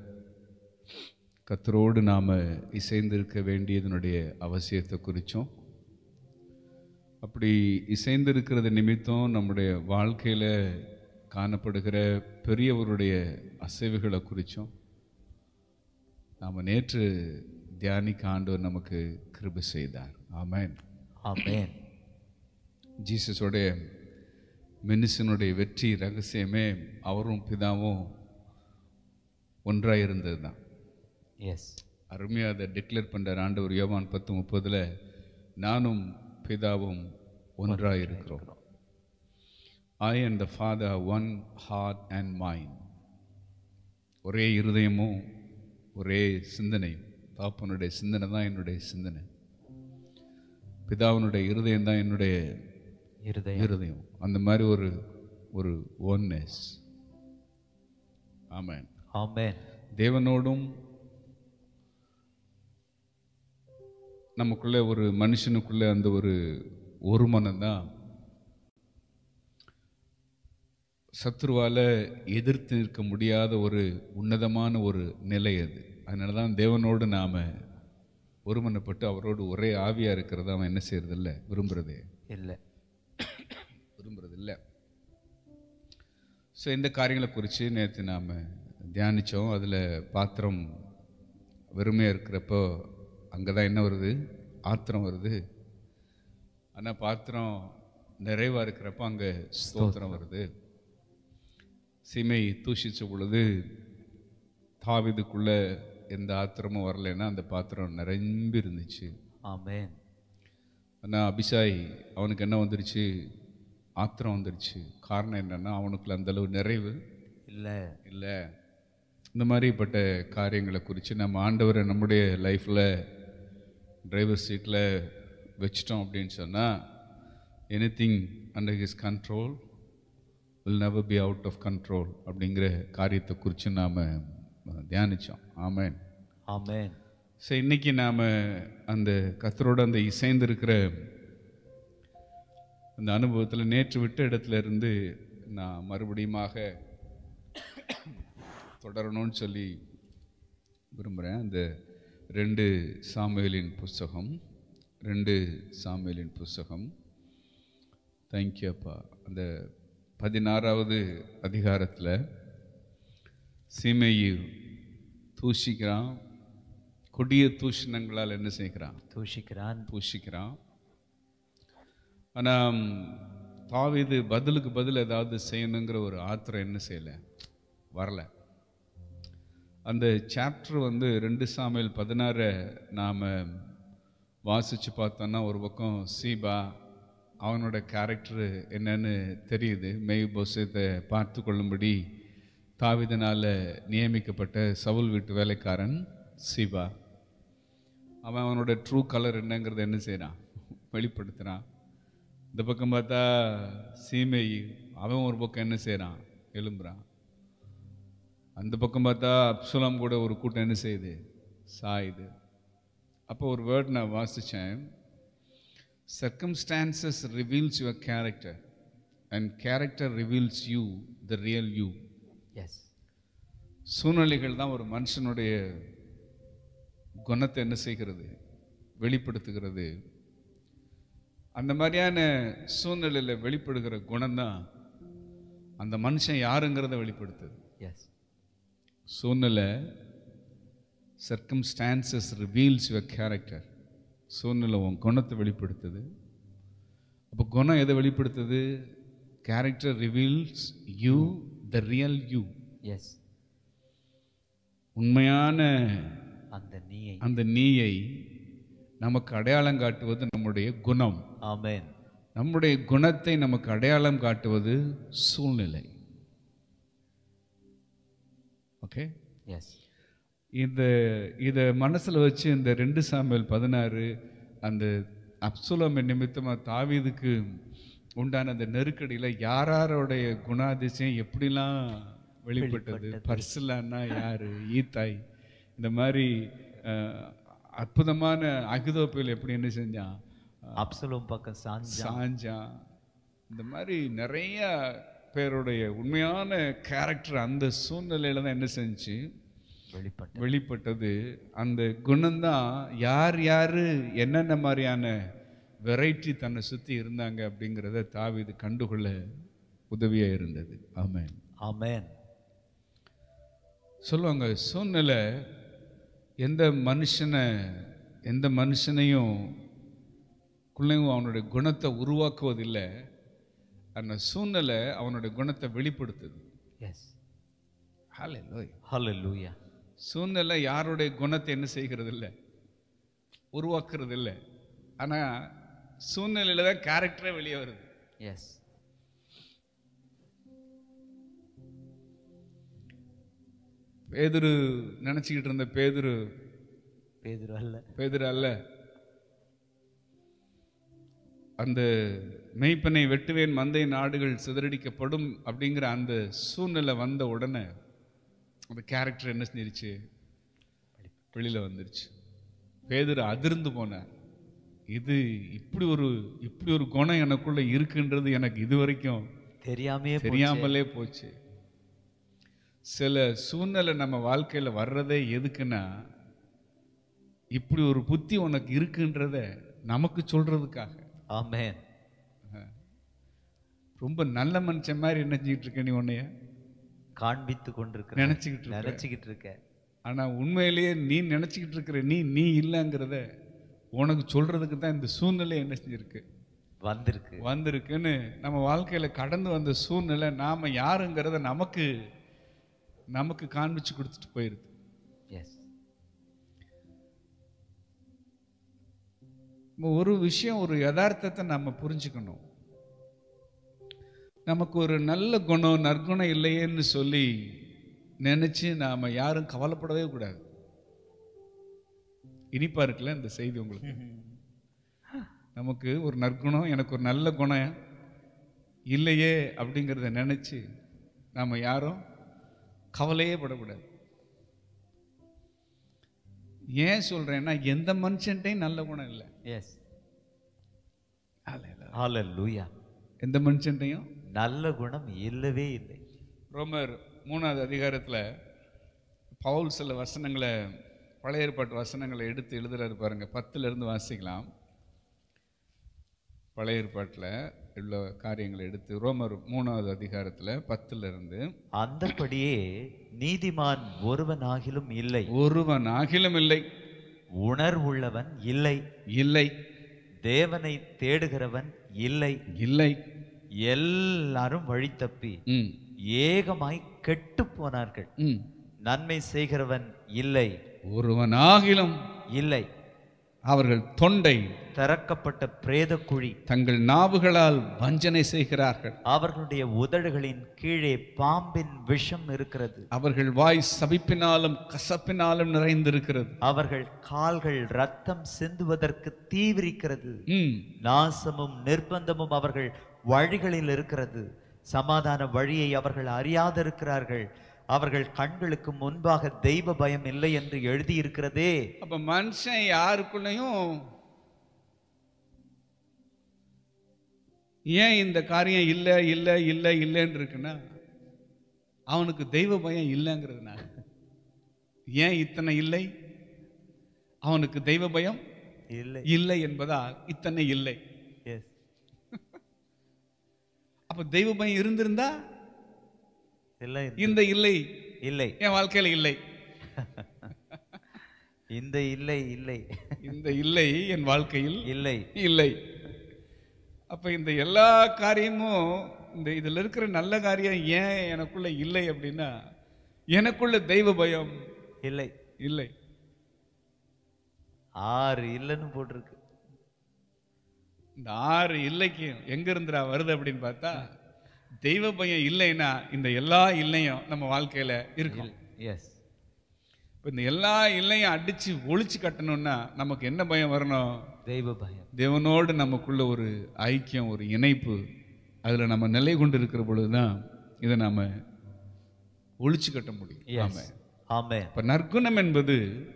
கத்தரோடு நாம் இசைந்திருக்க வேண்டியதனுடைய அவசியத்தை குறித்தும் அப்படி இசைந்திருக்கிறது நிமித்தம் நம்முடைய வாழ்க்கையில் காணப்படுகிற பெரியவருடைய அசைவுகளை குறித்தும் நாம் நேற்று தியானிக்க ஆண்டவர் நமக்கு கிருபை செய்தார் ஆமென் ஆமென் ஜீசஸோடைய மெனிசனுடைய வெற்றி ரகசியமே அவரும் பிதாவும் ஒன்றாக இருந்தது தான் எஸ் அருமையாக அதை டிக்ளேர் பண்ணுறார் ஆண்டவர் யோவான் பத்து முப்பதில் நானும் பிதாவும் ஒன்றாக இருக்கிறோம் I and the father one heart and mind ஒரே இருதயமும் ஒரே சிந்தனையும் தாப்பனுடைய சிந்தனை தான் என்னுடைய சிந்தனை பிதாவினுடைய இருதயம் தான் என்னுடைய இருதயம் இருதயம் அந்த மாதிரி ஒரு ஒரு ஒன்னஸ் ஆமென் ஆமென் தேவனோடும் நமக்குள்ள ஒரு மனுஷனுக்குள்ள அந்த ஒரு ஒரு மனம்தான் சத்ருவால எதிர்த்து நிற்க முடியாத ஒரு உன்னதமான ஒரு நிலை அது அதனால தான் தேவனோடு நாம ஒருமனப்பட்டு அவரோடு ஒரே ஆவியா இருக்கிறத அவன் என்ன செய்யறதில்ல விரும்புறதே இல்லை விரும்புறது இல்லை ஸோ இந்த காரியங்களை குறித்து நேற்று நாம் தியானித்தோம் அதில் பாத்திரம் வெறுமையாக இருக்கிறப்போ அங்கே தான் என்ன வருது ஆத்திரம் வருது ஆனால் பாத்திரம் நிறைவாக இருக்கிறப்போ அங்கே ஸ்தோத்திரம் வருது சீமை தூஷிச்ச பொழுது தாவிதுக்குள்ளே எந்த ஆத்திரமும் வரலைன்னா அந்த பாத்திரம் நிரம்பி இருந்துச்சு ஆமென் ஆனால் அபிஷாய் அவனுக்கு என்ன வந்துருச்சு ஆத்திரம் வந்துருச்சு காரணம் என்னன்னா அவனுக்குள்ள அந்த அளவு நிறைவு இல்லை இல்லை இந்த மாதிரிப்பட்ட காரியங்களை குறித்து நம்ம ஆண்டவரை நம்முடைய லைஃப்பில் டிரைவர் சீட்டில் வச்சிட்டோம் அப்படின்னு சொன்னால் anything under his control will never be out of control அப்படிங்கிற காரியத்தை குறித்து நாம் தியானித்தோம் ஆமென் ஆமென் ஸோ இன்னைக்கு நாம் அந்த கத்தரோட அந்த இசைந்திருக்கிற அந்த அனுபவத்தில் நேற்று விட்ட இடத்துல இருந்து நான் மறுபடியுமாக தொடரணும்னு சொல்லி விரும்புகிறேன் அந்த ரெண்டு சாமுவேலின் புஸ்தகம் ரெண்டு சாமுவேலின் புஸ்தகம் தேங்க்யூ அப்பா அந்த பதினாறாவது அதிகாரத்தில் சீமையை தூஷிக்கிறான் கொடிய தூஷணங்களால் என்ன செய்கிறான் தூஷிக்கிறான் தூஷிக்கிறான் ஆனால் தாவீது பதிலுக்கு பதில் ஏதாவது செய்யணுங்கிற ஒரு ஆத்திரம் என்ன செய்யலை வரல அந்த சாப்டர் வந்து ரெண்டு சாமியல் பதினாறை நாம் வாசித்து பார்த்தோன்னா ஒரு பக்கம் சீபா அவனோட கேரக்டர் என்னன்னு தெரியுது மெய் போசத்தை பார்த்து கொள்ளும்படி தாவிதனால் நியமிக்கப்பட்ட சவுல் வீட்டு வேலைக்காரன் சீபா அவன் அவனோட ட்ரூ கலர் என்னங்கிறத என்ன செய்கிறான் வெளிப்படுத்துகிறான் இந்த பக்கம் பார்த்தா சீமை அவன் ஒரு பக்கம் என்ன செய்கிறான் எழும்புறான் அந்த பக்கம் பார்த்தா அப்சுலாம் கூட ஒரு கூட்டம் என்ன செய்யுது சாயுது அப்போ ஒரு வேர்ட் நான் வாசித்தேன் circumstances reveals your character and character reveals you the real you yes சூழ்நிலைகள் தான் ஒரு மனுஷனுடைய குணத்தை என்ன செய்கிறது வெளிப்படுத்துகிறது அந்த மாதிரியான சூழ்நிலையில் வெளிப்படுகிற குணம்தான் அந்த மனுஷன் யாருங்கிறத வெளிப்படுத்துது எஸ் சூழ்நிலை சர்க்கம்ஸ்டான்சஸ் ரிவீல்ஸ் யுவர் கேரக்டர் சூழ்நிலை உன் குணத்தை வெளிப்படுத்துது அப்போ குணம் எதை வெளிப்படுத்துது character reveals you the real you yes உண்மையான அந்த நீயை அந்த நீயை நமக்கு அடையாளம் காட்டுவது நம்முடைய குணம் ஆமென் நம்முடைய குணத்தை நமக்கு அடையாளம் காட்டுவது சூழ்நிலை ஓகே எஸ் இந்த இதை மனசில் வச்சு இந்த ரெண்டு சாமியல் பதினாறு அந்த அப்சுலம் நிமித்தமாக தாவீதுக்கு உண்டான அந்த நெருக்கடியில் யாராரோடைய குணாதிசயம் எப்படிலாம் வெளிப்பட்டது பர்சிலான்னா யாரு ஈத்தாய் இந்த மாதிரி அஹ், அற்புதமான அகுதோப்பில் எப்படி என்ன செஞ்சான் அப்சலோம் பக்கம் சாஞ்சா சாஞ்சான் இந்த மாதிரி நிறைய பேருடைய உண்மையான கேரக்டர் அந்த சூழ்நிலையில தான் என்ன செஞ்சு வெளிப்பட்ட வெளிப்பட்டது அந்த குணம்தான் யார் யார் என்னென்ன மாதிரியான வெரைட்டி தன்னை சுற்றி இருந்தாங்க அப்படிங்கிறத தாவீது கண்டுகொள்ள உதவியாக இருந்தது ஆமென் ஆமென் சொல்லுவாங்க சூழ்நிலை எந்த மனுஷனை எந்த மனுஷனையும் குள்ளையும் அவனுடைய குணத்தை உருவாக்குவதில்லை அந்த சூழ்நிலை அவனுடைய குணத்தை வெளிப்படுத்துது எஸ் ஹalleluya ஹalleluya சூழ்நிலை யாருடைய குணத்தை என்ன செய்கிறது இல்லை உருவாக்குறது இல்லை ஆனால் சூழ்நிலையில் தான் கேரக்டரே வெளியே வருது எஸ் பேதுரு நினச்சிக்கிட்டு இருந்த பேதுரு பேதுரு அல்ல பேதுரு அல்ல அந்த மெய்ப்பனை வெட்டுவேன் மந்தை நாடுகள் சிதறடிக்கப்படும் அப்படிங்கிற அந்த சூழ்நிலை வந்த உடனே அந்த கேரக்டர் என்ன செஞ்சிருச்சு வெளியில் வந்துருச்சு பேதுரு அதிர்ந்து போனார் இது இப்படி ஒரு இப்படி ஒரு குணம் எனக்குள்ள இருக்குன்றது எனக்கு இது வரைக்கும் தெரியாமையே போச்சு. தெரியாமலே போச்சு சில சூழ்நிலை நம்ம வாழ்க்கையில் வர்றதே எதுக்குன்னா இப்படி ஒரு புத்தி உனக்கு இருக்குன்றத நமக்கு சொல்றதுக்காக ஆமென் ரொம்ப நல்ல மனுஷன் மாதிரி நினைச்சிட்டு இருக்க நீ உன்னைய காண்பித்து கொண்டிருக்க நினைச்சுக்கிட்டு இருக்க நினைச்சுக்கிட்டு இருக்க ஆனா உண்மையிலேயே நீ நினைச்சுக்கிட்டு இருக்கிற நீ நீ இல்லைங்கிறத உனக்கு சொல்றதுக்கு தான் இந்த சூழ்நிலை என்ன செஞ்சிருக்கு வந்திருக்கு வந்திருக்குன்னு நம்ம வாழ்க்கையில கடந்து வந்த சூழ்நிலை நாம யாருங்கிறத நமக்கு நமக்கு காண்பிச்சு கொடுத்துட்டு போயிருது எஸ் நம்ம ஒரு விஷயம் ஒரு யதார்த்தத்தை நம்ம புரிஞ்சுக்கணும் நமக்கு ஒரு நல்ல குணம் நற்குணம் இல்லையேன்னு சொல்லி நினைச்சு நாம யாரும் கவலைப்படவே கூடாது இனிப்பா இருக்குல்ல இந்த செய்தி உங்களுக்கு நமக்கு ஒரு நற்குணம் எனக்கு ஒரு நல்ல குணம் இல்லையே அப்படிங்கிறத நினைச்சு நாம யாரும் கவலையே படக்கூடாது ஏன் சொல்றேன்னா எந்த மனுஷன்ட்டையும் நல்ல குணம் இல்லை எஸ் ஹalleluya எந்த மனுஷன்ட்டையும் நல்ல குணம் இல்லவே இல்லை ரோமர் மூணாவது அதிகாரத்தில் பவுல் சில வசனங்களை பழைய ஏற்பாட்டு வசனங்களை எடுத்து எழுதுறாரு பாருங்க பத்துல இருந்து வாசிக்கலாம் பழைய ஏற்பாட்டில் உள்ள காரியங்களை எடுத்து ரோமர் மூணாவது அதிகாரத்துல பத்துல இருந்து அந்தபடியே நீதிமான் ஒருவனாகிலும் இல்லை ஒருவன் ஆகிலும் இல்லை உணர்வுள்ளவன் இல்லை இல்லை தேவனை தேடுகிறவன் இல்லை இல்லை எல்லாரும் வழி தப்பி ம் ஏகமாய் கெட்டு போனார்கள் ம் நன்மை செய்கிறவன் இல்லை ஒருவனாகிலும் இல்லை அவர்கள் தொண்டை திறக்கப்பட்ட பிரேத குழி தங்கள் நாவுகளால் வஞ்சனை செய்கிறார்கள் அவர்களுடைய உதடுகளின் கீழே பாம்பின் விஷம் இருக்கிறது அவர்கள் வாய் சபிப்பினாலும் கசப்பினாலும் நிறைந்திருக்கிறது அவர்கள் கால்கள் ரத்தம் சிந்துவதற்கு தீவிரிக்கிறது ம் நாசமும் நிர்பந்தமும் அவர்கள் வழிகளில் இருக்கிறது சமாதான வழியை அவர்கள் அறியாதிருக்கிறார்கள் அவர்கள் கண்களுக்கு முன்பாக தெய்வ பயம் இல்லை என்று எழுதியிருக்கிறதே அப்ப மனுஷன் யாருக்குள்ளேயும் ஏன் இந்த காரியம் இல்லை இல்லை இல்லை இல்லைன்னு இருக்குன்னா அவனுக்கு தெய்வ பயம் இல்லைங்கிறதுனால ஏன் இத்தனை இல்லை அவனுக்கு தெய்வ பயம் இல்லை இல்லை என்பதால் இத்தனை இல்லை எஸ் அப்ப தெய்வ பயம் இருந்திருந்தா இல்லை இந்த இல்லை இல்லை என் வாழ்க்கையில இல்லை இந்த இல்லை இல்லை இந்த இல்லை என் வாழ்க்கையில் இல்லை இல்லை அப்ப இந்த எல்லா காரியமும் இந்த இதுல இருக்கிற நல்ல காரியம் ஏன் எனக்குள்ள இல்லை அப்படின்னா எனக்குள்ள தெய்வ பயம் இல்லை இல்லை ஆறு இல்லைன்னு போட்டிருக்கு இந்த ஆறு இல்லைக்கு எங்க இருந்துடா வருது அப்படின்னு பார்த்தா தெய்வ பயம் இல்லைன்னா இந்த எல்லா இல்லையும் நம்ம வாழ்க்கையில இருக்கும் எஸ் இப்ப இந்த எல்லா இல்லையும் அடிச்சு ஒழிச்சு கட்டணும்னா நமக்கு என்ன பயம் வரணும் தெய்வ பயம் தேவனோடு நமக்குள்ள ஒரு ஐக்கியம் ஒரு இணைப்பு அதுல நம்ம நிலை கொண்டு இருக்கிற பொழுதுதான் இதை நாம ஒழிச்சு கட்ட முடியும் எஸ் ஆமா ஆமே இப்ப நற்குணம் என்பது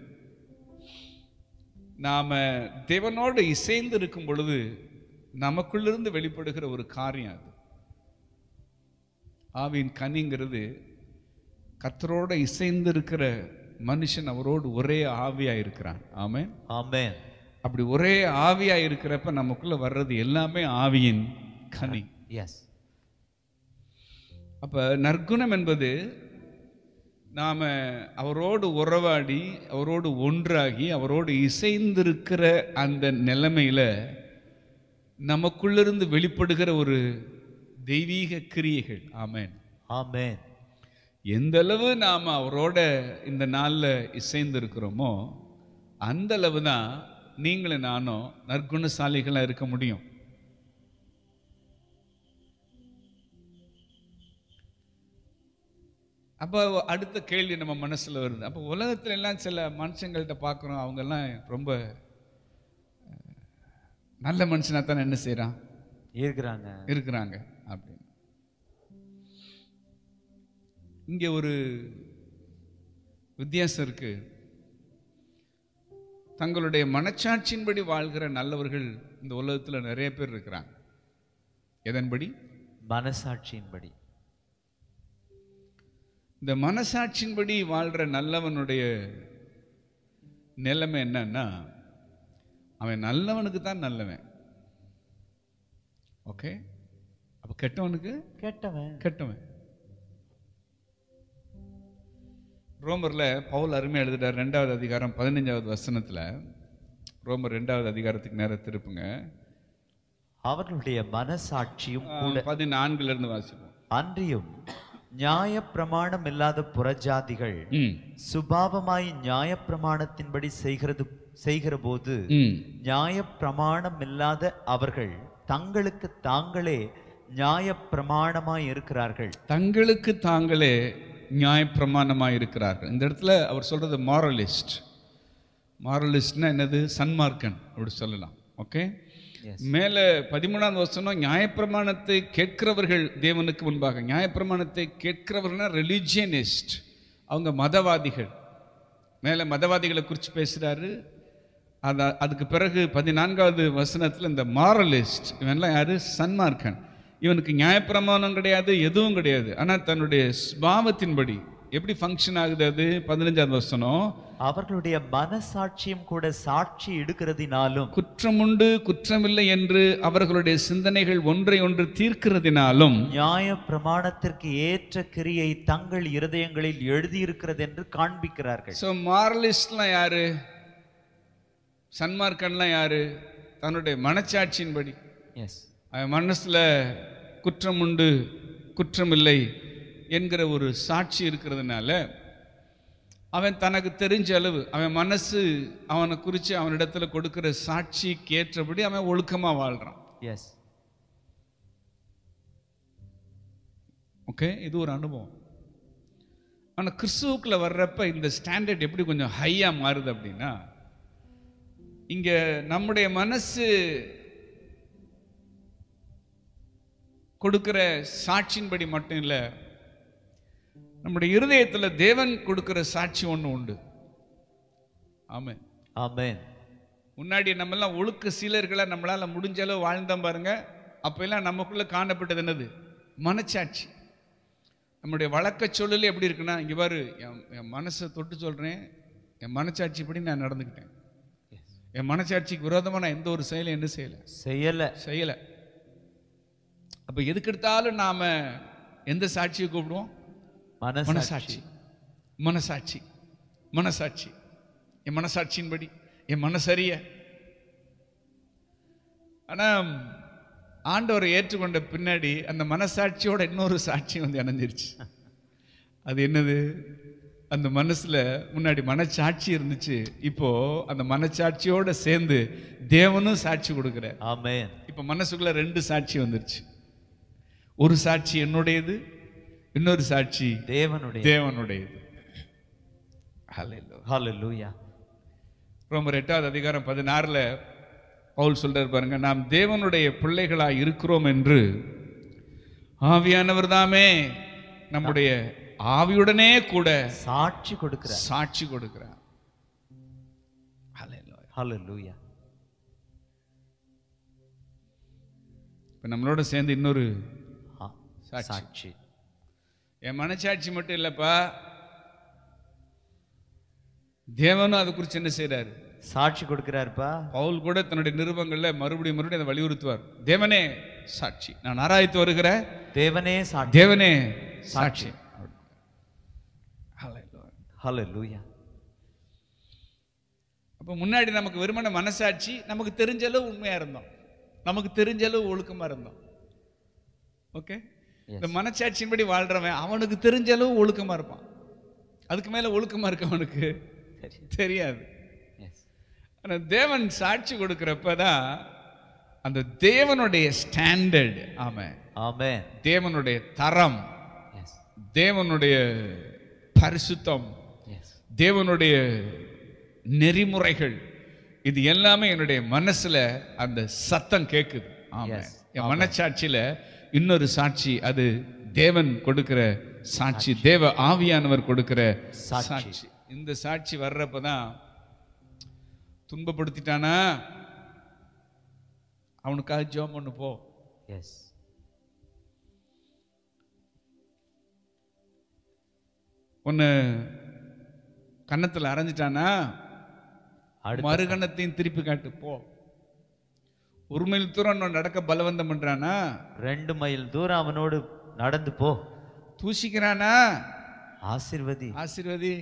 நாம தேவனோடு இசைந்து இருக்கும் பொழுது நமக்குள்ளிருந்து வெளிப்படுகிற ஒரு காரியம் அது ஆவியின் கனிங்கிறது கத்தரோட இசைந்து இருக்கிற மனுஷன் அவரோடு ஒரே ஆவியா இருக்கிறான் ஆமென் ஆமென் அப்படி ஒரே ஆவியா இருக்கிறப்ப நமக்குள்ள வர்றது எல்லாமே ஆவியின் கனி எஸ் அப்ப நற்குணம் என்பது நாம அவரோடு உறவாடி அவரோடு ஒன்றாகி அவரோடு இசைந்திருக்கிற அந்த நிலைமையில நமக்குள்ளிருந்து வெளிப்படுகிற ஒரு தெய்வீக கிரியைகள் ஆமென் ஆமென் எந்த அளவு நாம் அவரோட இந்த நாளில் இசைந்து இருக்கிறோமோ அந்த அளவு தான் நீங்களும் நானும் நற்குணசாலிகளாக இருக்க முடியும் அப்போ அடுத்த கேள்வி நம்ம மனசுல வருது அப்போ உலகத்துல எல்லாம் சில மனுஷங்கள்ட்ட பார்க்குறோம் அவங்கெல்லாம் ரொம்ப அஹ், நல்ல மனுஷனா தானே என்ன செய்றான் இருக்கிறாங்க இருக்கிறாங்க அப்படின்னு இங்கே ஒரு வித்தியாசம் இருக்கு தங்களுடைய மனச்சாட்சியின்படி வாழ்கிற நல்லவர்கள் இந்த உலகத்துல நிறைய பேர் இருக்கிறாங்க எதன்படி மனசாட்சியின்படி இந்த மனசாட்சியின்படி வாழ்ற நல்லவனுடைய நிலைமை என்னன்னா அவன் நல்லவனுக்கு தான் நல்லவன் ஓகே அப்ப கெட்டவனுக்கு கேட்டவன் கெட்டவன் ரோமர்ல பவுல் அருமையா எழுதிட்டார் ரெண்டாவது அதிகாரம் பதினஞ்சாவது வசனத்துல ரோமர் ரெண்டாவது அதிகாரத்துக்கு நேரம் திருப்புங்க அவர்களுடைய மனசாட்சியும் கூட பதினான்குல இருந்து வாசிப்போம் அன்றியும் நியாய பிரமாணம் இல்லாத புறஜாதிகள் ம் சுபாவமாய் நியாய பிரமாணத்தின்படி செய்கிறது செய்கிற போது ம் நியாய பிரமாணம் இல்லாத அவர்கள் தங்களுக்கு தாங்களே நியாய பிரமாணமாய் இருக்கிறார்கள் தங்களுக்கு தாங்களே நியாயப்பிரமாணமாக இருக்கிறார்கள் இந்த இடத்துல அவர் சொல்றது மாரலிஸ்ட் மாரலிஸ்ட்னா என்னது சன்மார்க்கன் அப்படி சொல்லலாம் ஓகே Yes. மேலே பதிமூணாவது வசனம் நியாயப்பிரமாணத்தை கேட்கிறவர்கள் தேவனுக்கு முன்பாக நியாயப்பிரமாணத்தை கேட்கிறவர்கள்னா ரிலிஜியனிஸ்ட் அவங்க மதவாதிகள் மேலே மதவாதிகளை குறித்து பேசுகிறாரு அது அதுக்கு பிறகு பதினான்காவது வசனத்தில் இந்த மாரலிஸ்ட் இவன்லாம் யாரு சன்மார்க்கன் இவனுக்கு நியாயப்பிரமாணம் கிடையாது எதுவும் கிடையாது ஆனால் தன்னுடைய ஸ்பாவத்தின்படி எப்படி ஃபங்க்ஷன் ஆகுது அது பதினஞ்சாவது வசனம் அவர்களுடைய மனசாட்சியும் கூட சாட்சி எடுக்கிறதினாலும் குற்றமுண்டு குற்றமில்லை என்று அவர்களுடைய சிந்தனைகள் ஒன்றை ஒன்று தீர்க்கிறதினாலும் நியாய பிரமாணத்திற்கு ஏற்ற கிரியை தங்கள் இருதயங்களில் எழுதியிருக்கிறது என்று காண்பிக்கிறார்கள் ஸோ மாரலிஸ்ட்லாம் யாரு சன்மார்க்கன்லாம் யாரு தன்னுடைய மனச்சாட்சியின்படி எஸ் அவன் மனசுல குற்றம் உண்டு குற்றமில்லை என்கிற ஒரு சாட்சி இருக்கிறதுனால அவன் தனக்கு தெரிஞ்ச அளவு அவன் மனசு அவனை குறித்து அவனிடத்துல கொடுக்கிற சாட்சிக்கு ஏற்றபடி அவன் ஒழுக்கமா வாழ்றான் எஸ் ஓகே இது ஒரு அனுபவம் ஆனா கிறிஸ்துவுக்குள்ள வர்றப்ப இந்த ஸ்டாண்டர்ட் எப்படி கொஞ்சம் ஹையா மாறுது அப்படின்னா இங்க நம்முடைய மனசு கொடுக்கிற சாட்சியின்படி மட்டும் இல்லை நம்முடைய இருதயத்துல தேவன் கொடுக்கிற சாட்சி ஒண்ணு உண்டு ஆமென் ஆமென் முன்னாடி நம்மெல்லாம் ஒழுக்க சீலர்களை நம்மளால முடிஞ்ச அளவு வாழ்ந்தோம் பாருங்க அப்பெல்லாம் நமக்குள்ள காணப்பட்டது என்னது மனச்சாட்சி நம்முடைய வழக்க சொல்லலே எப்படி இருக்குன்னா இங்க பாரு என் என் மனசை தொட்டு சொல்றேன் என் மனச்சாட்சிப்படி நான் நடந்துக்கிட்டேன் என் மனச்சாட்சிக்கு விரோதமா நான் எந்த ஒரு செயலும் என்ன செய்யல செய்யல செய்யல அப்ப எதுக்கு எடுத்தாலும் நாம எந்த சாட்சியை கூப்பிடுவோம் மனசாட்சி மனசாட்சி மனசாட்சி மனசாட்சி என் மனசாட்சியின்படி என் மனசறிய ஆனா ஆண்டவரை ஏற்றுக்கொண்ட பின்னாடி அந்த மனசாட்சியோட இன்னொரு சாட்சி வந்து இணைஞ்சிருச்சு அது என்னது அந்த மனசுல முன்னாடி மனச்சாட்சி இருந்துச்சு இப்போ அந்த மனச்சாட்சியோட சேர்ந்து தேவனும் சாட்சி கொடுக்குறார் ஆமென் இப்ப மனசுக்குள்ள ரெண்டு சாட்சி வந்துருச்சு ஒரு சாட்சி என்னுடையது இன்னொரு சாட்சி தேவனுடைய தேவனுடையது Hallelujah. ஹalleluya ரோமர் எட்டாவது அதிகாரம் பதினாறுல பவுல் சொல்றாரு பாருங்க நாம் தேவனுடைய பிள்ளைகளாய் இருக்கிறோம் என்று ஆவியானவர் தாமே நம்முடைய ஆவியுடனே கூட சாட்சி கொடுக்கிறார் சாட்சி கொடுக்கிறார் Hallelujah. ஹalleluya இப்ப நம்மளோட சேர்ந்து இன்னொரு ஆ, சாட்சி. சாட்சி என் மனச்சாட்சி மட்டும் இல்லப்பா தேவனும் அது குறித்து என்ன செய்றாரு சாட்சி கொடுக்கிறாருப்பா பவுல் கூட தன்னுடைய நிருபங்கள்ல மறுபடியும் மறுபடியும் அதை வலியுறுத்துவார் தேவனே சாட்சி நான் ஆராய்த்து வருகிற தேவனே சாட்சி தேவனே சாட்சி Hallelujah. ஹalleluya அப்ப முன்னாடி நமக்கு வெறுமன மனசாட்சி நமக்கு தெரிஞ்ச அளவு உண்மையா இருந்தோம் நமக்கு தெரிஞ்ச அளவு ஒழுக்கமா இருந்தோம் ஓகே இந்த மனச்சாட்சியின்படி வாழ்றவன் அவனுக்கு தெரிஞ்ச அளவு ஒழுக்கமா இருப்பான் அதுக்கு மேல ஒழுக்கமா இருக்கவனுக்கு சரி தெரியாது எஸ் ஆனா தேவன் சாட்சி கொடுக்கிறப்ப தான் அந்த தேவனுடைய ஸ்டாண்டர்ட் ஆமா ஆமென் தேவனுடைய தரம் எஸ் தேவனுடைய பரிசுத்தம் எஸ் தேவனுடைய நெறிமுறைகள் இது எல்லாமே என்னுடைய மனசுல அந்த சத்தம் கேக்குது ஆமா Yes. என் மனச்சாட்சியில இன்னொரு சாட்சி அது தேவன் கொடுக்கிற சாட்சி தேவ ஆவியானவர் கொடுக்கிற சாட்சி. சாட்சி இந்த சாட்சி வர்றப்பதான் துன்பப்படுத்திட்டானா அவனுக்காக ஜெபம் பண்ணு போ எஸ் ஒன்னு கன்னத்துல அரைஞ்சிட்டானா அடுத்த மறுகணத்தையும் திருப்பி காட்டு போ ஒரு மைல் தூரம் இன்னும் நடக்க பலவந்தம் பண்றானா ரெண்டு மைல் தூரம் அவனோடு நடந்து போ தூசிக்கிறானா ஆசிர்வதி ஆசீர்வதி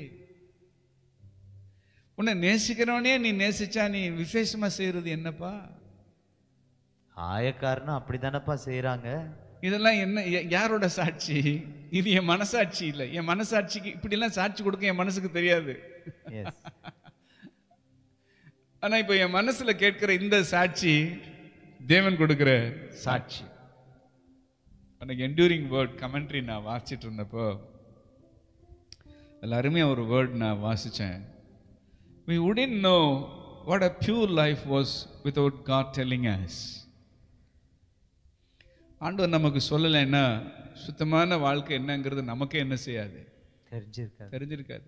உன்னை நேசிக்கிறவனே நீ நேசிச்சா நீ விசேஷமா செய்யறது என்னப்பா ஆயக்காரனும் அப்படிதானப்பா செய்றாங்க இதெல்லாம் என்ன யா- யாரோட சாட்சி இது என் மனசாட்சி இல்லை என் மனசாட்சிக்கு இப்படிலாம் சாட்சி கொடுக்க என் மனசுக்கு தெரியாது எஸ் ஆனா இப்போ என் மனசுல கேட்கிற இந்த சாட்சி தேவன் கொடுக்கிற சாட்சி அன்னைக்கு என்டூரிங் வேர்ட் கமெண்ட்ரி நான் வாசிச்சிட்டு இருந்தப்போ அதில் அருமையாக ஒரு வேர்ட் நான் வாசித்தேன் we wouldn't know what a pure life was without God telling us ஆண்டவர் நமக்கு சொல்லலைன்னா சுத்தமான வாழ்க்கை என்னங்கிறது நமக்கே என்ன செய்யாது தெரிஞ்சிருக்காது தெரிஞ்சிருக்காது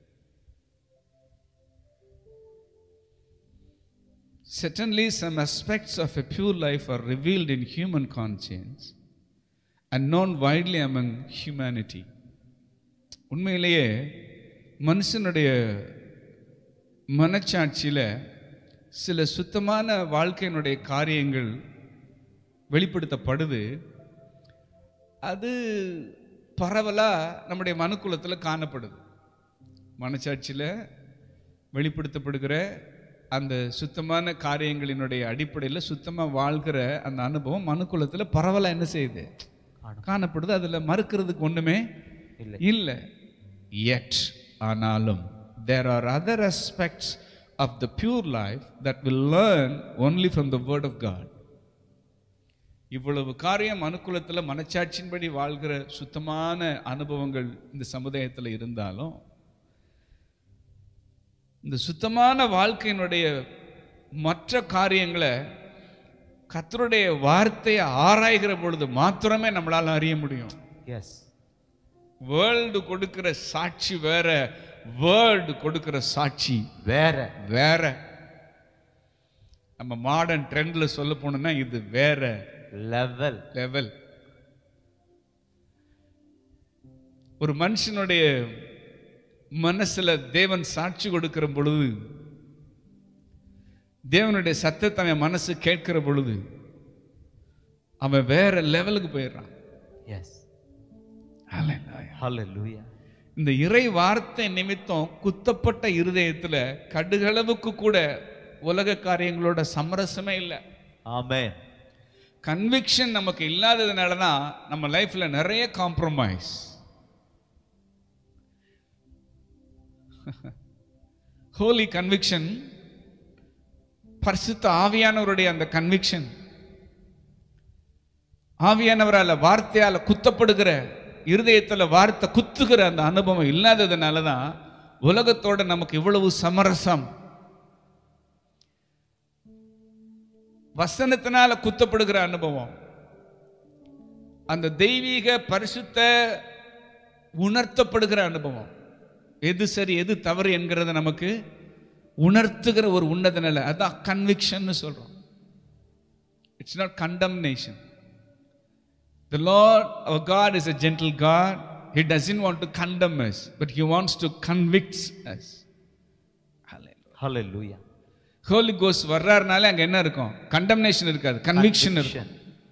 Certainly, some aspects of a pure life are revealed in human conscience and known widely among humanity. உண்மையிலேயே மனுஷனுடைய மனச்சாட்சியில் சில சுத்தமான வாழ்க்கையினுடைய காரியங்கள் வெளிப்படுத்தப்படுது அது பரவலாக நம்முடைய மனுக்குலத்தில் காணப்படுது மனச்சாட்சியில் வெளிப்படுத்தப்படுகிற அந்த சுத்தமான காரியங்களினுடைய அடிப்படையில் சுத்தமாக வாழ்கிற அந்த அனுபவம் மனுக்குலத்தில் பரவலாக என்ன செய்யுது காணப்படுது அதில் மறுக்கிறதுக்கு ஒன்றுமே இல்லை. இல்லை எட் ஆனாலும் there are other aspects of the pure life that will learn only from the word of God இவ்வளவு காரியம் அனுகூலத்தில் மனச்சாட்சியின்படி வாழ்கிற சுத்தமான அனுபவங்கள் இந்த சமுதாயத்தில் இருந்தாலும் இந்த சுத்தமான வாழ்க்கையினுடைய மற்ற காரியங்களை கர்த்தருடைய வார்த்தையை ஆராய்கிற பொழுது மாத்திரமே நம்மளால அறிய முடியும் எஸ் வேர்ல்டு கொடுக்கிற சாட்சி வேற வேர்ல்டு கொடுக்கிற சாட்சி வேற வேற நம்ம மாடர்ன் ட்ரெண்ட்ல சொல்ல போனோம்னா இது வேற லெவல் லெவல் ஒரு மனுஷனுடைய மனசுல தேவன் சாட்சி கொடுக்கிற பொழுது தேவனுடைய சத்தத்தை அவன் மனசு கேட்கிற பொழுது அவன் வேற லெவலுக்கு போயிடுறான் எஸ் Hallelujah. ஹalleluya இந்த இறை வார்த்தை நிமித்தம் குத்தப்பட்ட இருதயத்துல கடுகளவுக்கு கூட உலக காரியங்களோட சமரசமே இல்லை ஆமென் கன்விக்ஷன் நமக்கு இல்லாததுனால தான் நம்ம லைஃப்ல நிறைய காம்ப்ரமைஸ் ஹோலி கன்விக்ஷன் பரிசுத்த ஆவியானவருடைய அந்த கன்விக்ஷன் ஆவியானவரால வார்த்தையால குத்தப்படுகிற இருதயத்துல வார்த்தை குத்துகிற அந்த அனுபவம் இல்லாததுனால தான் உலகத்தோட நமக்கு இவ்வளவு சமரசம் வசனத்தினால குத்தப்படுகிற அனுபவம் அந்த தெய்வீக பரிசுத்த உணர்த்தப்படுகிற அனுபவம் எது சரி எது தவறு என்கிறத நமக்கு உணர்த்துகிற ஒரு உன்னத நிலை அதான் கன்விக்ஷன் சொல்றோம் it's not condemnation The Lord, our God, is a gentle God. He doesn't want to condemn us, but He wants to convict us. Hallelujah. ஹalleluya ஹோலி கோஸ் வர்றாருனாலே அங்க என்ன இருக்கும் கண்டம்னேஷன் இருக்காது கன்விக்ஷன் இருக்கும்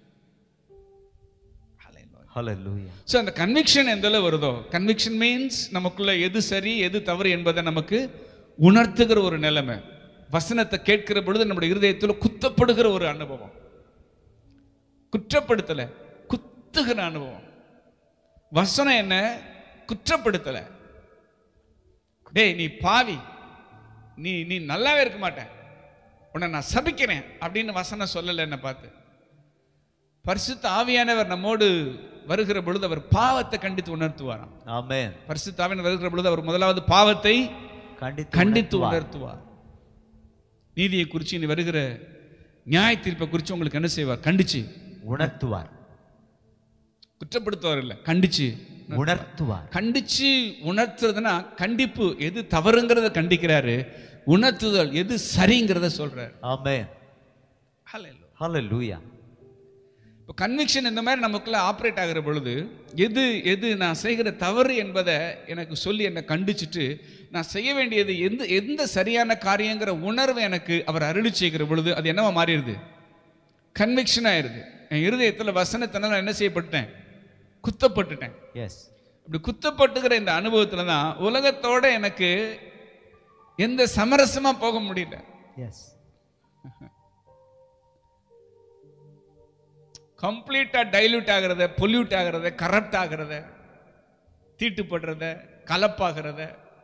ஹalleluya ஸோ அந்த கன்விக்ஷன் எந்த அளவு வருதோ கன்விக்ஷன் மீன்ஸ் நமக்குள்ள எது சரி எது தவறு என்பதை நமக்கு உணர்த்துகிற ஒரு நிலைமை வசனத்தை கேட்கிற பொழுது நம்முடைய இருதயத்தில் குத்தப்படுகிற ஒரு அனுபவம் குற்றப்படுத்தல குத்துகிற அனுபவம் வசனம் என்ன குற்றப்படுத்தல டேய் நீ பாவி நீ நீ நல்லாவே இருக்க மாட்டேன் உன்னை நான் சபிக்கிறேன் அப்படின்னு வசனம் சொல்லலை என்ன பார்த்து பரிசுத்த ஆவியானவர் நம்மோடு வருகிற பொழுது அவர் பாவத்தை கண்டித்து உணர்த்துவாராம் ஆமென் பரிசுத்த ஆவியானவர் வருகிற பொழுது அவர் முதலாவது பாவத்தை கண்டித்து கண்டித்து உணர்த்துவார். உணர்த்துவார் நீதியை குறித்து இனி வருகிற நியாய தீர்ப்பை குறித்து உங்களுக்கு என்ன செய்வார் கண்டிச்சு உணர்த்துவார் குற்றப்படுத்துவார் இல்ல கண்டிச்சு உணர்த்துவார் கண்டிச்சு உணர்த்துறதுன்னா கண்டிப்பு எது தவறுங்கிறத கண்டிக்கிறாரு உணர்த்துதல் எது சரிங்கிறத சொல்றாரு ஆமென் Hallelujah. ஹalleluya இப்போ கன்விக்ஷன் இந்த மாதிரி நமக்குள்ள ஆப்ரேட் ஆகிற பொழுது எது எது நான் செய்கிற தவறு என்பதை எனக்கு சொல்லி என்னை கண்டிச்சுட்டு நான் செய்ய வேண்டியது எந்த எந்த சரியான காரியங்கிற உணர்வை எனக்கு அவர் அருளி செய்கிற பொழுது அது என்னவா மாறிடுது கன்விக்ஷன் ஆயிருது என் இருதயத்தில் வசனத்தினால நான் என்ன செய்யப்பட்டேன் குத்தப்பட்டுட்டேன் எஸ் இப்படி குத்தப்பட்டுகிற இந்த அனுபவத்தில் தான் உலகத்தோட எனக்கு எந்த சமரசமாக போக முடியல எஸ் கம்ப்ளீட்டாக டைல்யூட் ஆகிறத பொல்யூட் ஆகிறத கரப்ட் ஆகிறத தீட்டுப்படுறத கலப்பாகிறத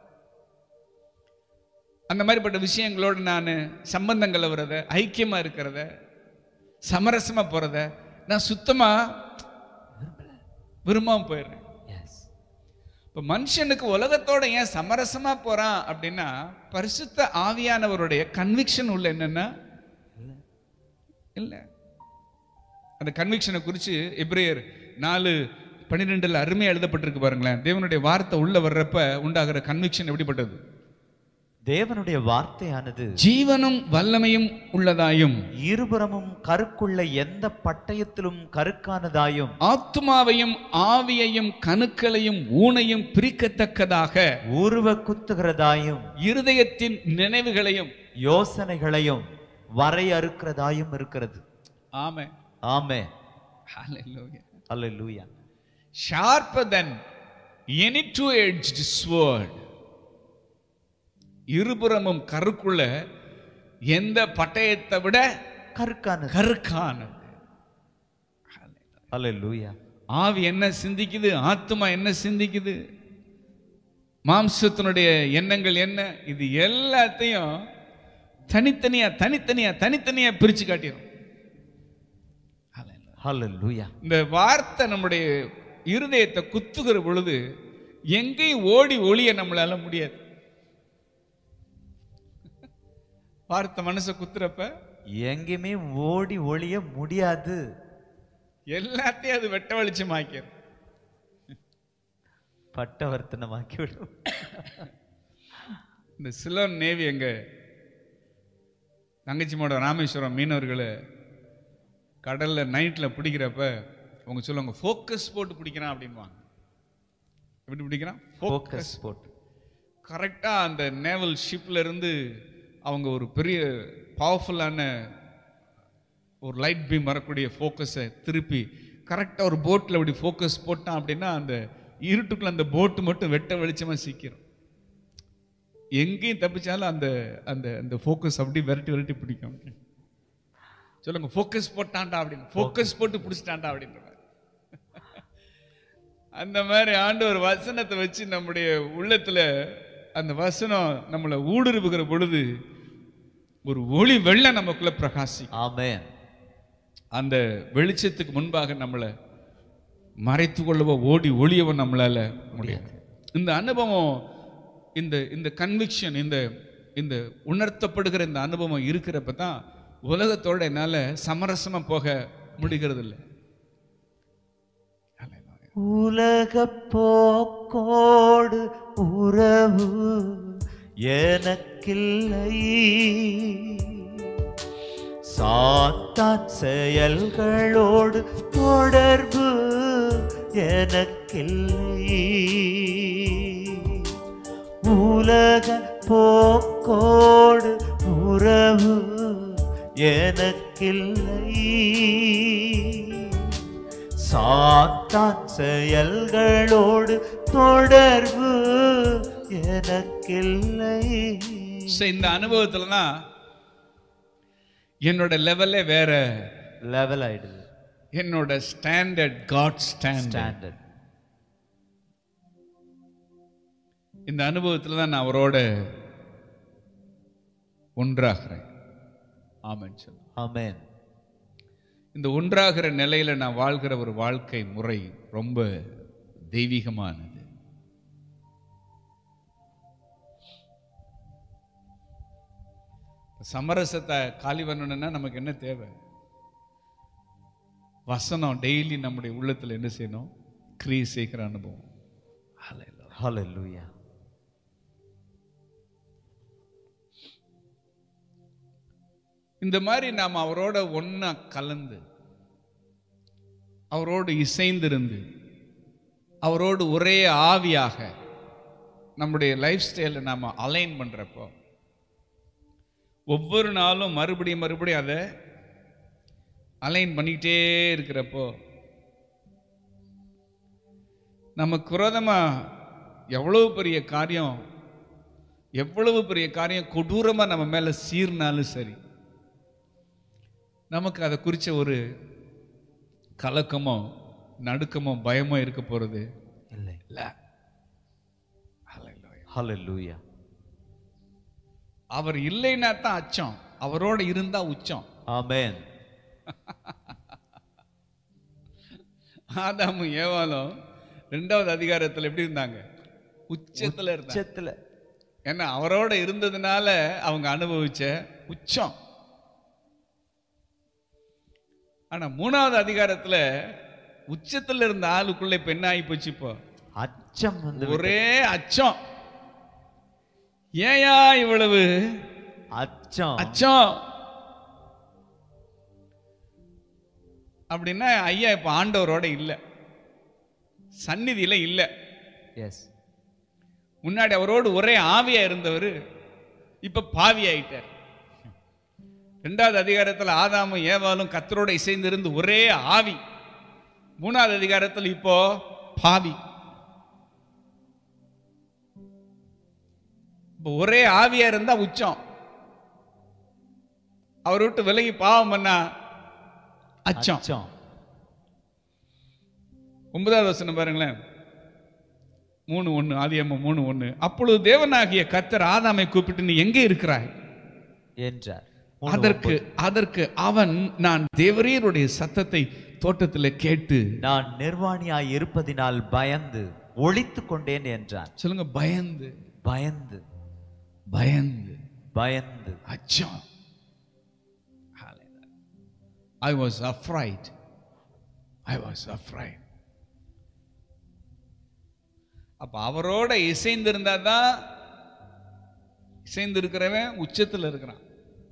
அந்த மாதிரிப்பட்ட விஷயங்களோடு நான் சம்பந்தங்கள் வர்றத ஐக்கியமாக இருக்கிறத சமரசமாக போகிறத நான் சுத்தமாக விரும்பாம போயிடுறேன் எஸ் இப்போ மனுஷனுக்கு உலகத்தோட ஏன் சமரசமா போறான் அப்படின்னா பரிசுத்த ஆவியானவருடைய கன்விக்ஷன் உள்ள என்னன்னா இல்லை அந்த கன்விக்ஷனை குறித்து எப்ரேயர் நாலு பன்னிரெண்டுல அருமையாக எழுதப்பட்டிருக்கு பாருங்களேன் தேவனுடைய வார்த்தை உள்ள வர்றப்ப உண்டாகிற கன்விக்ஷன் எப்படிப்பட்டது தேவனுடைய வார்த்தையானது ஜீவனும் வல்லமையும் உள்ளதாயும் இருபுறமும் கருக்குள்ள எந்த பட்டயத்திலும் கருக்கானதாயும் ஆத்துமாவையும் ஆவியையும் கணுக்களையும் ஊனையும் பிரிக்கத்தக்கதாக உருவ குத்துகிறதாயும் இருதயத்தின் நினைவுகளையும் யோசனைகளையும் வரையறுக்கிறதாயும் இருக்கிறது ஆமே ஆமே Hallelujah. அல்லேலூயா sharper than any two-edged sword இருபுறமும் கருக்குள்ள எந்த பட்டயத்தை விட கருக்கானது கருக்கானது அல்லேலூயா ஆவி என்ன சிந்திக்குது ஆத்மா என்ன சிந்திக்குது மாம்சத்தினுடைய எண்ணங்கள் என்ன இது எல்லாத்தையும் தனித்தனியா தனித்தனியா தனித்தனியா பிரிச்சு காட்டிடும் அல்லேலூயா இந்த வார்த்தை நம்முடைய இருதயத்தை குத்துகிற பொழுது எங்கேயும் ஓடி ஒளிய நம்மளால முடியாது வார்த்தை மனசை குத்துறப்ப எங்கேயுமே ஓடி ஒளிய முடியாது எல்லாத்தையும் அது வெட்ட வெளிச்சமாக்கிடும் பட்டவர்த்தனமாக்கி விடும் இந்த சிலோன் நேவி எங்க தங்கச்சிமோட ராமேஸ்வரம் மீனவர்களை கடல்ல நைட்ல பிடிக்கிறப்ப அவங்க சொல்லுவாங்க ஃபோக்கஸ் போட்டு பிடிக்கிறான் அப்படின்வாங்க எப்படி பிடிக்கிறான் ஃபோக்கஸ் போட்டு கரெக்டாக அந்த நேவல் ஷிப்ல இருந்து அவங்க ஒரு பெரிய பவர்ஃபுல்லான ஒரு லைட் பீம் வரக்கூடிய ஃபோக்கஸை திருப்பி கரெக்டாக ஒரு போட்டில் அப்படி ஃபோக்கஸ் போட்டான் அப்படின்னா அந்த இருட்டுக்குள்ள அந்த போட்டு மட்டும் வெட்ட வெளிச்சமாக சிக்கிரும் எங்கேயும் தப்பிச்சாலும் அந்த அந்த அந்த ஃபோக்கஸ் அப்படி விரட்டி விரட்டி பிடிக்கும் சொல்லுங்க ஃபோக்கஸ் போட்டான்டா அப்படின்னு ஃபோக்கஸ் போட்டு பிடிச்சிட்டான்டா அப்படின்ற மாதிரி அந்த மாதிரி ஆண்டவர் வசனத்தை வச்சு நம்முடைய உள்ளத்துல அந்த வசனம் நம்மளை ஊடுருவுகிற பொழுது ஒரு ஒளி வெள்ளம் நமக்குள்ள பிரகாசிக்கும் ஆமென் அந்த வெளிச்சத்துக்கு முன்பாக நம்மளை மறைத்து கொள்ளவோ ஓடி ஒளியவோ நம்மளால முடியாது இந்த அனுபவம் இந்த இந்த கன்விக்ஷன் இந்த இந்த உணர்த்தப்படுகிற இந்த அனுபவம் இருக்கிறப்ப தான் உலகத்தோட என்னால சமரசமா போக முடிகிறது இல்லை உலக போக்கோடு உறவு எனக்கில்லை சாத்தான் செயல்களோடு தொடர்பு எனக்கில்லை உலக போக்கோடு உறவு எனக்கில்லை சாத்தான் செயல்களோடு தொடர்பு எனக்கில்லை So, இந்த அனுபவத்துல தான் என்னோட லெவலே வேற லெவல் ஆயிடுது என்னோட ஸ்டாண்டர்ட் காட் ஸ்டாண்டர்ட் ஸ்டாண்டர்ட் இந்த அனுபவத்துல தான் நான் அவரோட ஒன்றாகிறேன் ஆமென் சொல்லு ஆமென் இந்த ஒன்றாகிற நிலையில நான் வாழ்கிற ஒரு வாழ்க்கை முறை ரொம்ப தெய்வீகமானது சமரசத்தை காலி பண்ணணும்னா நமக்கு என்ன தேவை வசனம் டெய்லி நம்முடைய உள்ளத்துல என்ன செய்யணும் கிரியை செய்கிற அனுபவம் ஹalleluya இந்த மாதிரி நாம் அவரோட ஒண்ணா கலந்து அவரோடு இசைந்திருந்து அவரோடு ஒரே ஆவியாக நம்முடைய லைஃப் ஸ்டைலை நாம் அலைன் பண்றப்போ ஒவ்வொரு நாளும் மறுபடியும் மறுபடியும் அதை அலைன் பண்ணிக்கிட்டே இருக்கிறப்போ நமக்கு விரோதமா எவ்வளவு பெரிய காரியம் எவ்வளவு பெரிய காரியம் கொடூரமா நம்ம மேல சீர்னாலும் சரி நமக்கு அதை குறிச்ச ஒரு கலக்கமோ நடுக்கமோ பயமோ இருக்க போறது இல்லை இல்ல ஹalleluya அவர் இல்லைன்னா தான் அச்சம் அவரோட இருந்தா உச்சம் ஆமென் ஆதாமும் ஏவாலும் ரெண்டாவது அதிகாரத்துல எப்படி இருந்தாங்க உச்சத்துல இருந்தாங்க உச்சத்துல ஏன்னா அவரோட இருந்ததுனால அவங்க அனுபவிச்ச உச்சம் ஆனா மூணாவது அதிகாரத்துல உச்சத்துல இருந்த ஆளுக்குள்ள இப்ப என்ன ஆகி போச்சு இப்போ அச்சம் வந்து ஒரே அச்சம் ஏயா இவ்வளவு அச்சம் அச்சம் அப்படின்னா ஐயா இப்ப ஆண்டவரோட இல்ல சந்நிதியில இல்ல எஸ் முன்னாடி அவரோடு ஒரே ஆவியா இருந்தவர் இப்ப பாவி ஆயிட்டார் ரெண்டாவது அதிகாரத்துல ஆதாமும் ஏவாலும் கத்தரோட இசைந்திருந்து ஒரே ஆவி மூணாவது அதிகாரத்துல இப்போ பாவி இப்போ ஒரே ஆவியா இருந்தா உச்சம் அவர் விட்டு விலகி பாவம் பண்ணா அச்சம் அச்சம் ஒன்பதாவது வசனம் பாருங்களேன் மூணு ஒண்ணு ஆதியம்மா மூணு ஒண்ணு அப்பொழுது தேவனாகிய கத்தர் ஆதாமை கூப்பிட்டு நீ எங்கே இருக்கிறாய் என்றார் மூணு அதற்கு அதற்கு அவன் நான் தேவரீருடைய சத்தத்தை தோட்டத்தில் கேட்டு நான் நிர்வாணியாய் இருப்பதினால் பயந்து ஒளித்து கொண்டேன் என்றான் சொல்லுங்க பயந்து பயந்து பயந்து பயந்து அச்சம் I was afraid I was afraid அப்ப அவரோட இசைந்திருந்தா தான் இசைந்து இருக்கிறவன் உச்சத்துல இருக்கிறான்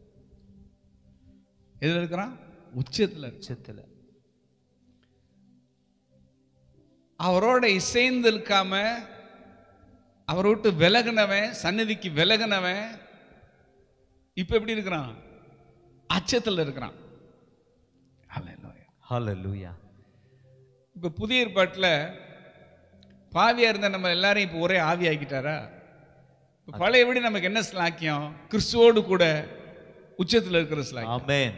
எதுல இருக்கிறான் உச்சத்துல இருக்கிறான். உச்சத்துல அவரோட இசைந்து இருக்காம அவரை விட்டு விலகுனவன் சந்நிதிக்கு விலகுனவன் இப்ப எப்படி இருக்கிறான் அச்சத்துல இருக்கிறான் Hallelujah. ஹalleluya இப்ப புதிய ஏற்பாட்டுல பாவியா இருந்த நம்ம எல்லாரையும் இப்ப ஒரே ஆவி ஆக்கிட்டாரா இப்ப பழையபடி நமக்கு என்ன ஸ்லாக்கியம் கிறிஸ்துவோடு கூட உச்சத்துல இருக்கிற ஸ்லாக்கியம் ஆமென்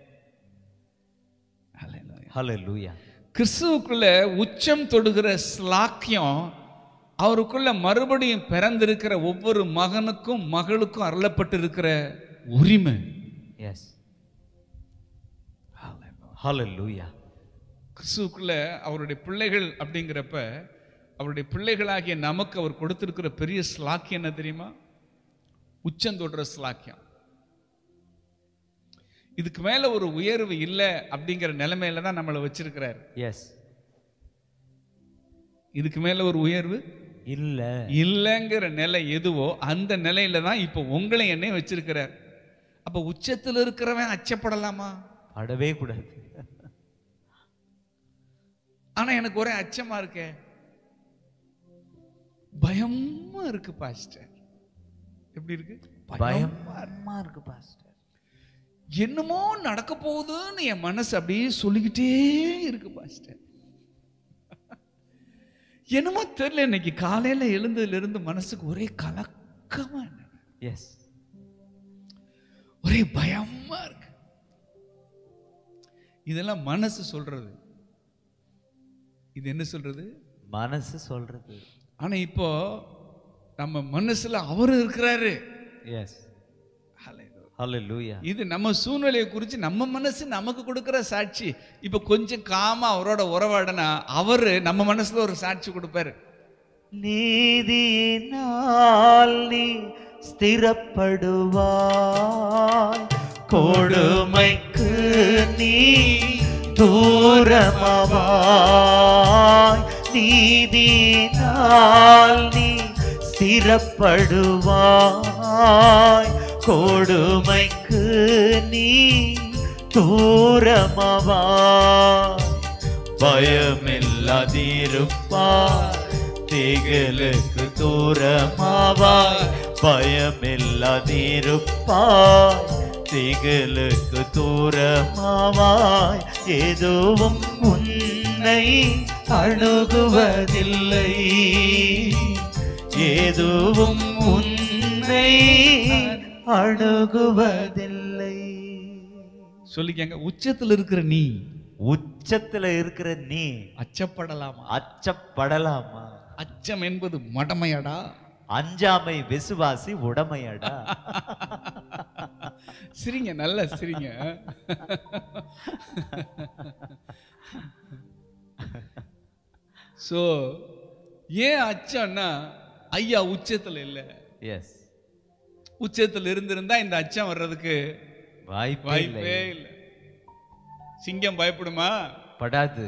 Hallelujah. ஹalleluya கிறிஸ்துவுக்குள்ள உச்சம் தொடுகிற ஸ்லாக்கியம் அவருக்குள்ள மறுபடியும் பிறந்திருக்கிற ஒவ்வொரு மகனுக்கும் மகளுக்கும் அருளப்பட்டிருக்கிற உரிமை எஸ் ஹalleluya கிறிஸ்துவுக்குள்ள அவருடைய பிள்ளைகள் அப்படிங்கிறப்ப அவருடைய பிள்ளைகளாகிய நமக்கு அவர் கொடுத்திருக்கிற பெரிய ஸ்லாக்கியம் என்ன தெரியுமா உச்சம் தொடுற ஸ்லாக்கியம் இதுக்கு மேல ஒரு உயர்வு இல்லை அப்படிங்கிற நிலைமையில தான் நம்மளை வச்சிருக்கிறாரு எஸ் இதுக்கு மேல ஒரு உயர்வு இல்ல இல்லைங்கிற நிலை எதுவோ அந்த நிலையில தான் இப்போ உங்களை என்னையும் வச்சிருக்கிறார் அப்ப உச்சத்தில் இருக்கிறவன் அச்சப்படலாமா படவே கூடாது ஆனா எனக்கு ஒரே அச்சமா இருக்கே பயமா இருக்கு பாஸ்டர் எப்படி இருக்கு பயமா இருக்கு பாஸ்டர் என்னமோ நடக்க போகுதுன்னு என் மனசு அப்படியே சொல்லிக்கிட்டே இருக்கு பாஸ்டர் என்னமோ தெரியல இன்னைக்கு காலையில எழுந்ததுல இருந்து மனசுக்கு ஒரே கலக்கமா இருக்கு. எஸ் ஒரே பயமா இருக்கு இதெல்லாம் மனசு சொல்றது இது என்ன சொல்றது மனசு சொல்றது ஆனா இப்போ நம்ம மனசுல அவரு இருக்கிறாரு எஸ் ஹalleluya இது நம்ம சூழ்நிலையை குறித்து நம்ம மனசு நமக்கு கொடுக்கிற சாட்சி இப்ப கொஞ்சம் காமா அவரோட உறவாடனா அவரு நம்ம மனசுல ஒரு சாட்சி கொடுப்பாரு நீதியினால் நீ ஸ்திரப்படுவாய் கொடுமைக்கு நீ தூரமாவாய் நீதியினால் நீ ஸ்திரப்படுவாய் கொடுமைக்கு நீ தூரமாவாய் பயமில்லாதிருப்பாய் திகழுக்கு தூரமாவாய் பயமில்லாதிருப்பாய் திகழுக்கு தூரமாவாய் எதுவும் உன்னை அணுகுவதில்லை எதுவும் உன்னை அணுகுவதில்லை சொல்லிக்கங்க உச்சத்துல இருக்கிற நீ உச்சத்துல இருக்கிற நீ அச்சப்படலாமா அச்சப்படலாமா அச்சம் என்பது மடமையடா அஞ்சாமை விசுவாசி உடமையடா சிரிங்க நல்லா சிரிங்க சோ ஏன் அச்சம்னா ஐயா உச்சத்துல இல்ல எஸ் உச்சத்துல இருந்திருந்தா இந்த அச்சம் வர்றதுக்கு வாய்ப்பே இல்லை வாய்ப்பே இல்லை சிங்கம் பயப்படுமா படாது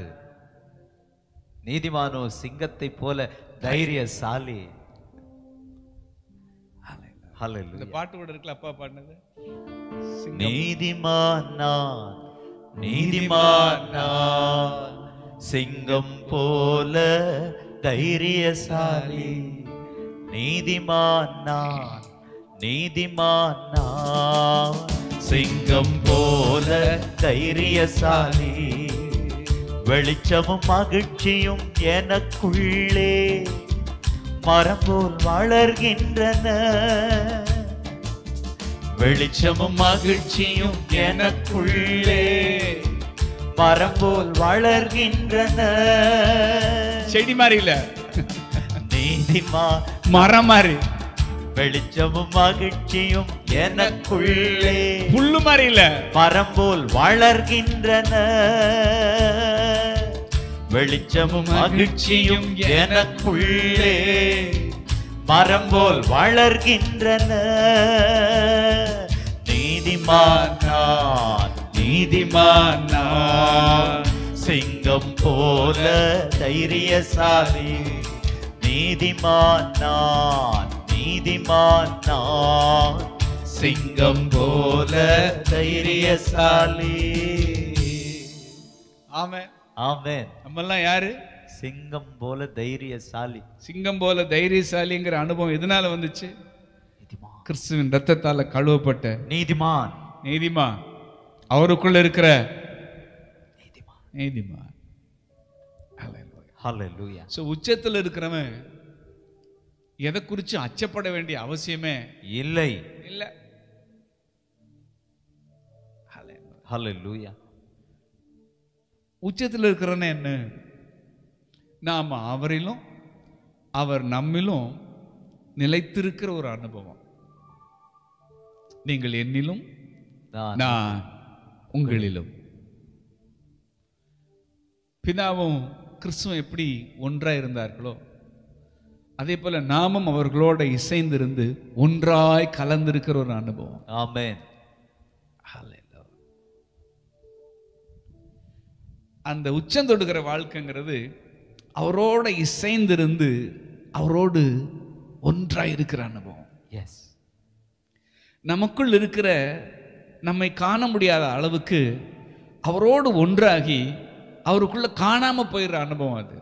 நீதிமானோ சிங்கத்தை போல தைரியசாலி Hallelujah. இந்த பாட்டு கூட இருக்குல்ல அப்பா பாடினது சிங்கம் நீதிமான் நான் நீதிமான் நான் சிங்கம் போல தைரியசாலி நீதிமான் நான் நீதிமான் நான் சிங்கம் போல தைரியசாலி வெளிச்சமும் மகிழ்ச்சியும் எனக்குள்ளே மரம் போல் வளர்கின்றன வெளிச்சமும் மகிழ்ச்சியும் எனக்குள்ளே மரம் போல் வளர்கின்றன செடி மாதிரி இல்ல நீதிமா மரம் மாதிரி வெளிச்சமும் மகிழ்ச்சியும் எனக்குள்ளே புல்லு மாதிரி இல்ல மரம் போல் வளர்கின்றன வெளிச்சமும் மகிழ்ச்சியும் எனக்குள்ளே மரம் போல் வளர்கின்றன நீதிமான் நான் நீதிமான் நான் சிங்கம் போல தைரியசாலி நீதிமான் நான் நீதிமான் நான் சிங்கம் போல தைரியசாலி ஆமே ஆமென் நம்மெல்லாம் யாரு சிங்கம் போல தைரியசாலி சிங்கம் போல தைரியசாலிங்கிற அனுபவம் எதனால வந்துச்சு நீதிமான் கிறிஸ்துவின் ரத்தத்தால கழுவப்பட்ட நீதிமான் நீதிமா அவருக்குள்ள இருக்கிற நீதிமான் நீதிமா ஹalleluya ஸோ உச்சத்தில் இருக்கிறவன் எதை குறித்து அச்சப்பட வேண்டிய அவசியமே இல்லை இல்லை ஹalleluya உச்சத்தில் இருக்கிறவன என்ன நாம் அவரிலும் அவர் நம்மிலும் நிலைத்திருக்கிற ஒரு அனுபவம் நீங்கள் என்னிலும் நான் நான் உங்களிலும் பிதாவும் கிறிஸ்துவும் எப்படி ஒன்றா இருந்தார்களோ அதே போல நாமும் அவர்களோட இசைந்திருந்து ஒன்றாய் கலந்திருக்கிற ஒரு அனுபவம் ஆமென் அந்த உச்சம் தொடுகிற வாழ்க்கைங்கிறது அவரோட இசைந்திருந்து அவரோடு ஒன்றாய் இருக்கிற அனுபவம் எஸ் நமக்குள் இருக்கிற நம்மை காண முடியாத அளவுக்கு அவரோடு ஒன்றாகி அவருக்குள்ள காணாம போயிடுற அனுபவம் அது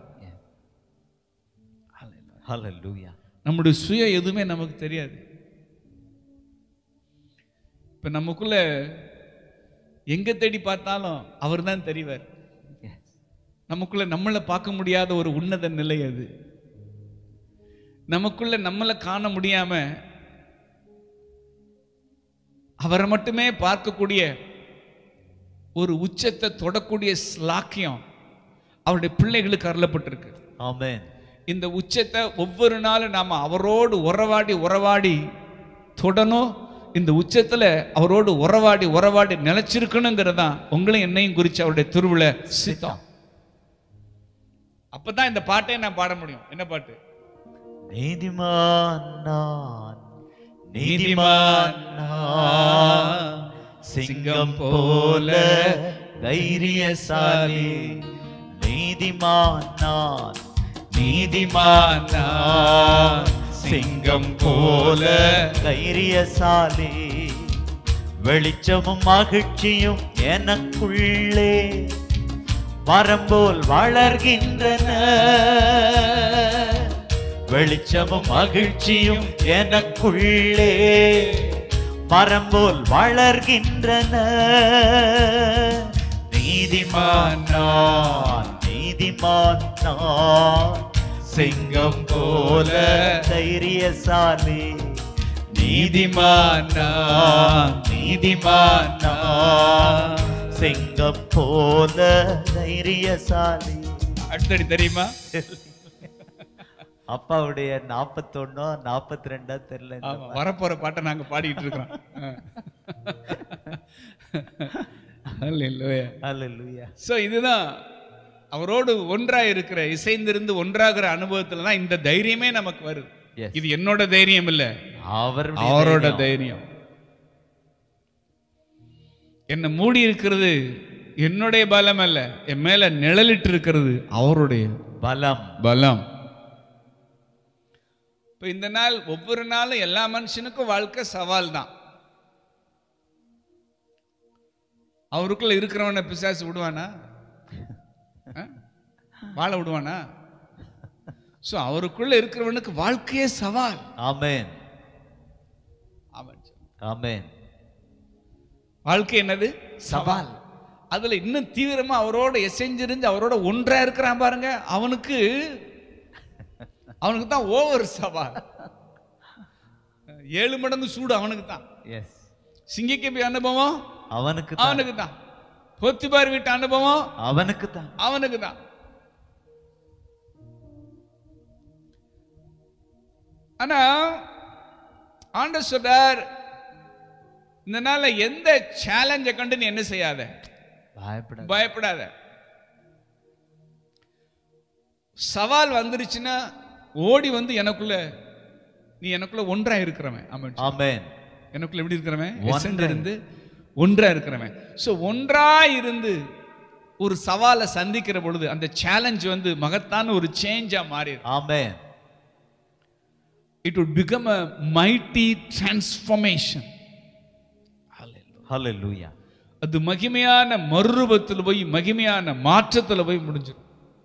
ஹalleluya நம்முடைய சுய எதுவுமே நமக்கு தெரியாது இப்ப நமக்குள்ள எங்க தேடி பார்த்தாலும் அவர் தான் தெரிவார் எஸ் நமக்குள்ள நம்மளை பார்க்க முடியாத ஒரு உன்னத நிலை அது நமக்குள்ள நம்மளை காண முடியாம அவரை மட்டுமே பார்க்கக்கூடிய ஒரு உச்சத்தை தொடக்கூடிய ஸ்லாக்கியம் அவருடைய பிள்ளைகளுக்கு அருளப்பட்டிருக்கு ஆமென் இந்த உச்சத்தை ஒவ்வொரு நாளும் நாம அவரோடு உறவாடி உறவாடி தொடணும் இந்த உச்சத்துல அவரோடு உறவாடி உறவாடி நிலைச்சிருக்கணுங்கிறதான் உங்களையும் என்னையும் குறிச்சு அவருடைய திருவிழ சித்தம் அப்பதான் இந்த பாட்டை நான் பாட முடியும் என்ன பாட்டு நீதிமான் நான் நீதிமான் நான் சிங்கம் போல தைரியசாலி நீதிமான் நான் நீதிமான் நான் சிங்கம் போல தைரியசாலி வெளிச்சமும் மகிழ்ச்சியும் எனக்குள்ளே மரம் போல் வளர்கின்றன வெளிச்சமும் மகிழ்ச்சியும் எனக்குள்ளே மரம் போல் வளர்கின்றன நீதிமான் நான் நீதிமான் நான் சிங்கம் போல தைரியசாலி நீதிமான் நான் நீதிமான் நான் சிங்கம் போல தைரியசாலி அடுத்தடி தெரியுமா அப்பாவுடைய நாற்பத்தொன்னோ நாற்பத்தி ரெண்டா தெரியல இந்த ஆமா வரப்போற பாட்டை நாங்க பாடிட்டு இருக்கிறோம் Hallelujah. ஹalleluya ஸோ இதுதான் அவரோடு ஒன்றா இருக்கிற இசைந்திருந்து ஒன்றாகிற அனுபவத்துல தான் இந்த தைரியமே நமக்கு வருது Yes. இது என்னோட தைரியம் இல்ல அவருடைய அவரோட தைரியம். தைரியம் என்னை மூடி இருக்கிறது என்னுடைய பலம் அல்ல என் மேல நிழலிட்டு இருக்கிறது அவருடைய பலம் பலம் இப்போ இந்த நாள் ஒவ்வொரு நாளும் எல்லா மனுஷனுக்கும் வாழ்க்கை சவால் தான் அவருக்குள்ள இருக்கிறவனை பிசாசு விடுவானா ஆ? வாழ விடுவானா ஸோ அவருக்குள்ள இருக்கிறவனுக்கு வாழ்க்கையே சவால் ஆமென் ஆமாம் ஆமென் வாழ்க்கை என்னது சவால் அதுல இன்னும் தீவிரமா அவரோட எசைஞ்சிருந்து அவரோட ஒன்றா இருக்கிறான் பாருங்க அவனுக்கு அவனுக்கு தான் ஓவர் சவால் ஏழு மடங்கு சூடு அவனுக்கு தான் எஸ் சிங்கிக்கபி அனுபவம் அவனுக்கு தான் அவனுக்கு தான் பொத்திபார் வீட்டு அனுபவம் அவனுக்கு தான் அவனுக்கு தான் ஆனா ஆண்டவர் சொல்றார் இந்த நாள்ல எந்த சேலஞ்சை கண்டு நீ என்ன செய்யாத பயப்பட பயப்படாத சவால் வந்துருச்சுன்னா ஓடி வந்து எனக்குள்ள நீ எனக்குள்ள ஒன்றா இருக்கிறவன் ஆமாம் ஆமென் எனக்குள்ள எப்படி இருக்கிறவன் ஒன்றா. எசன்ல இருந்து ஒன்றா இருக்கிறவன் ஸோ ஒன்றா இருந்து ஒரு சவாலை சந்திக்கிற பொழுது அந்த சேலஞ்ச் வந்து மகத்தான ஒரு சேஞ்சா மாறிடும் amen it would become a mighty transformation hallelujah அது மகிமையான மறுரூபத்தில் போய் மகிமையான மாற்றத்தில் போய் முடிஞ்சிடும்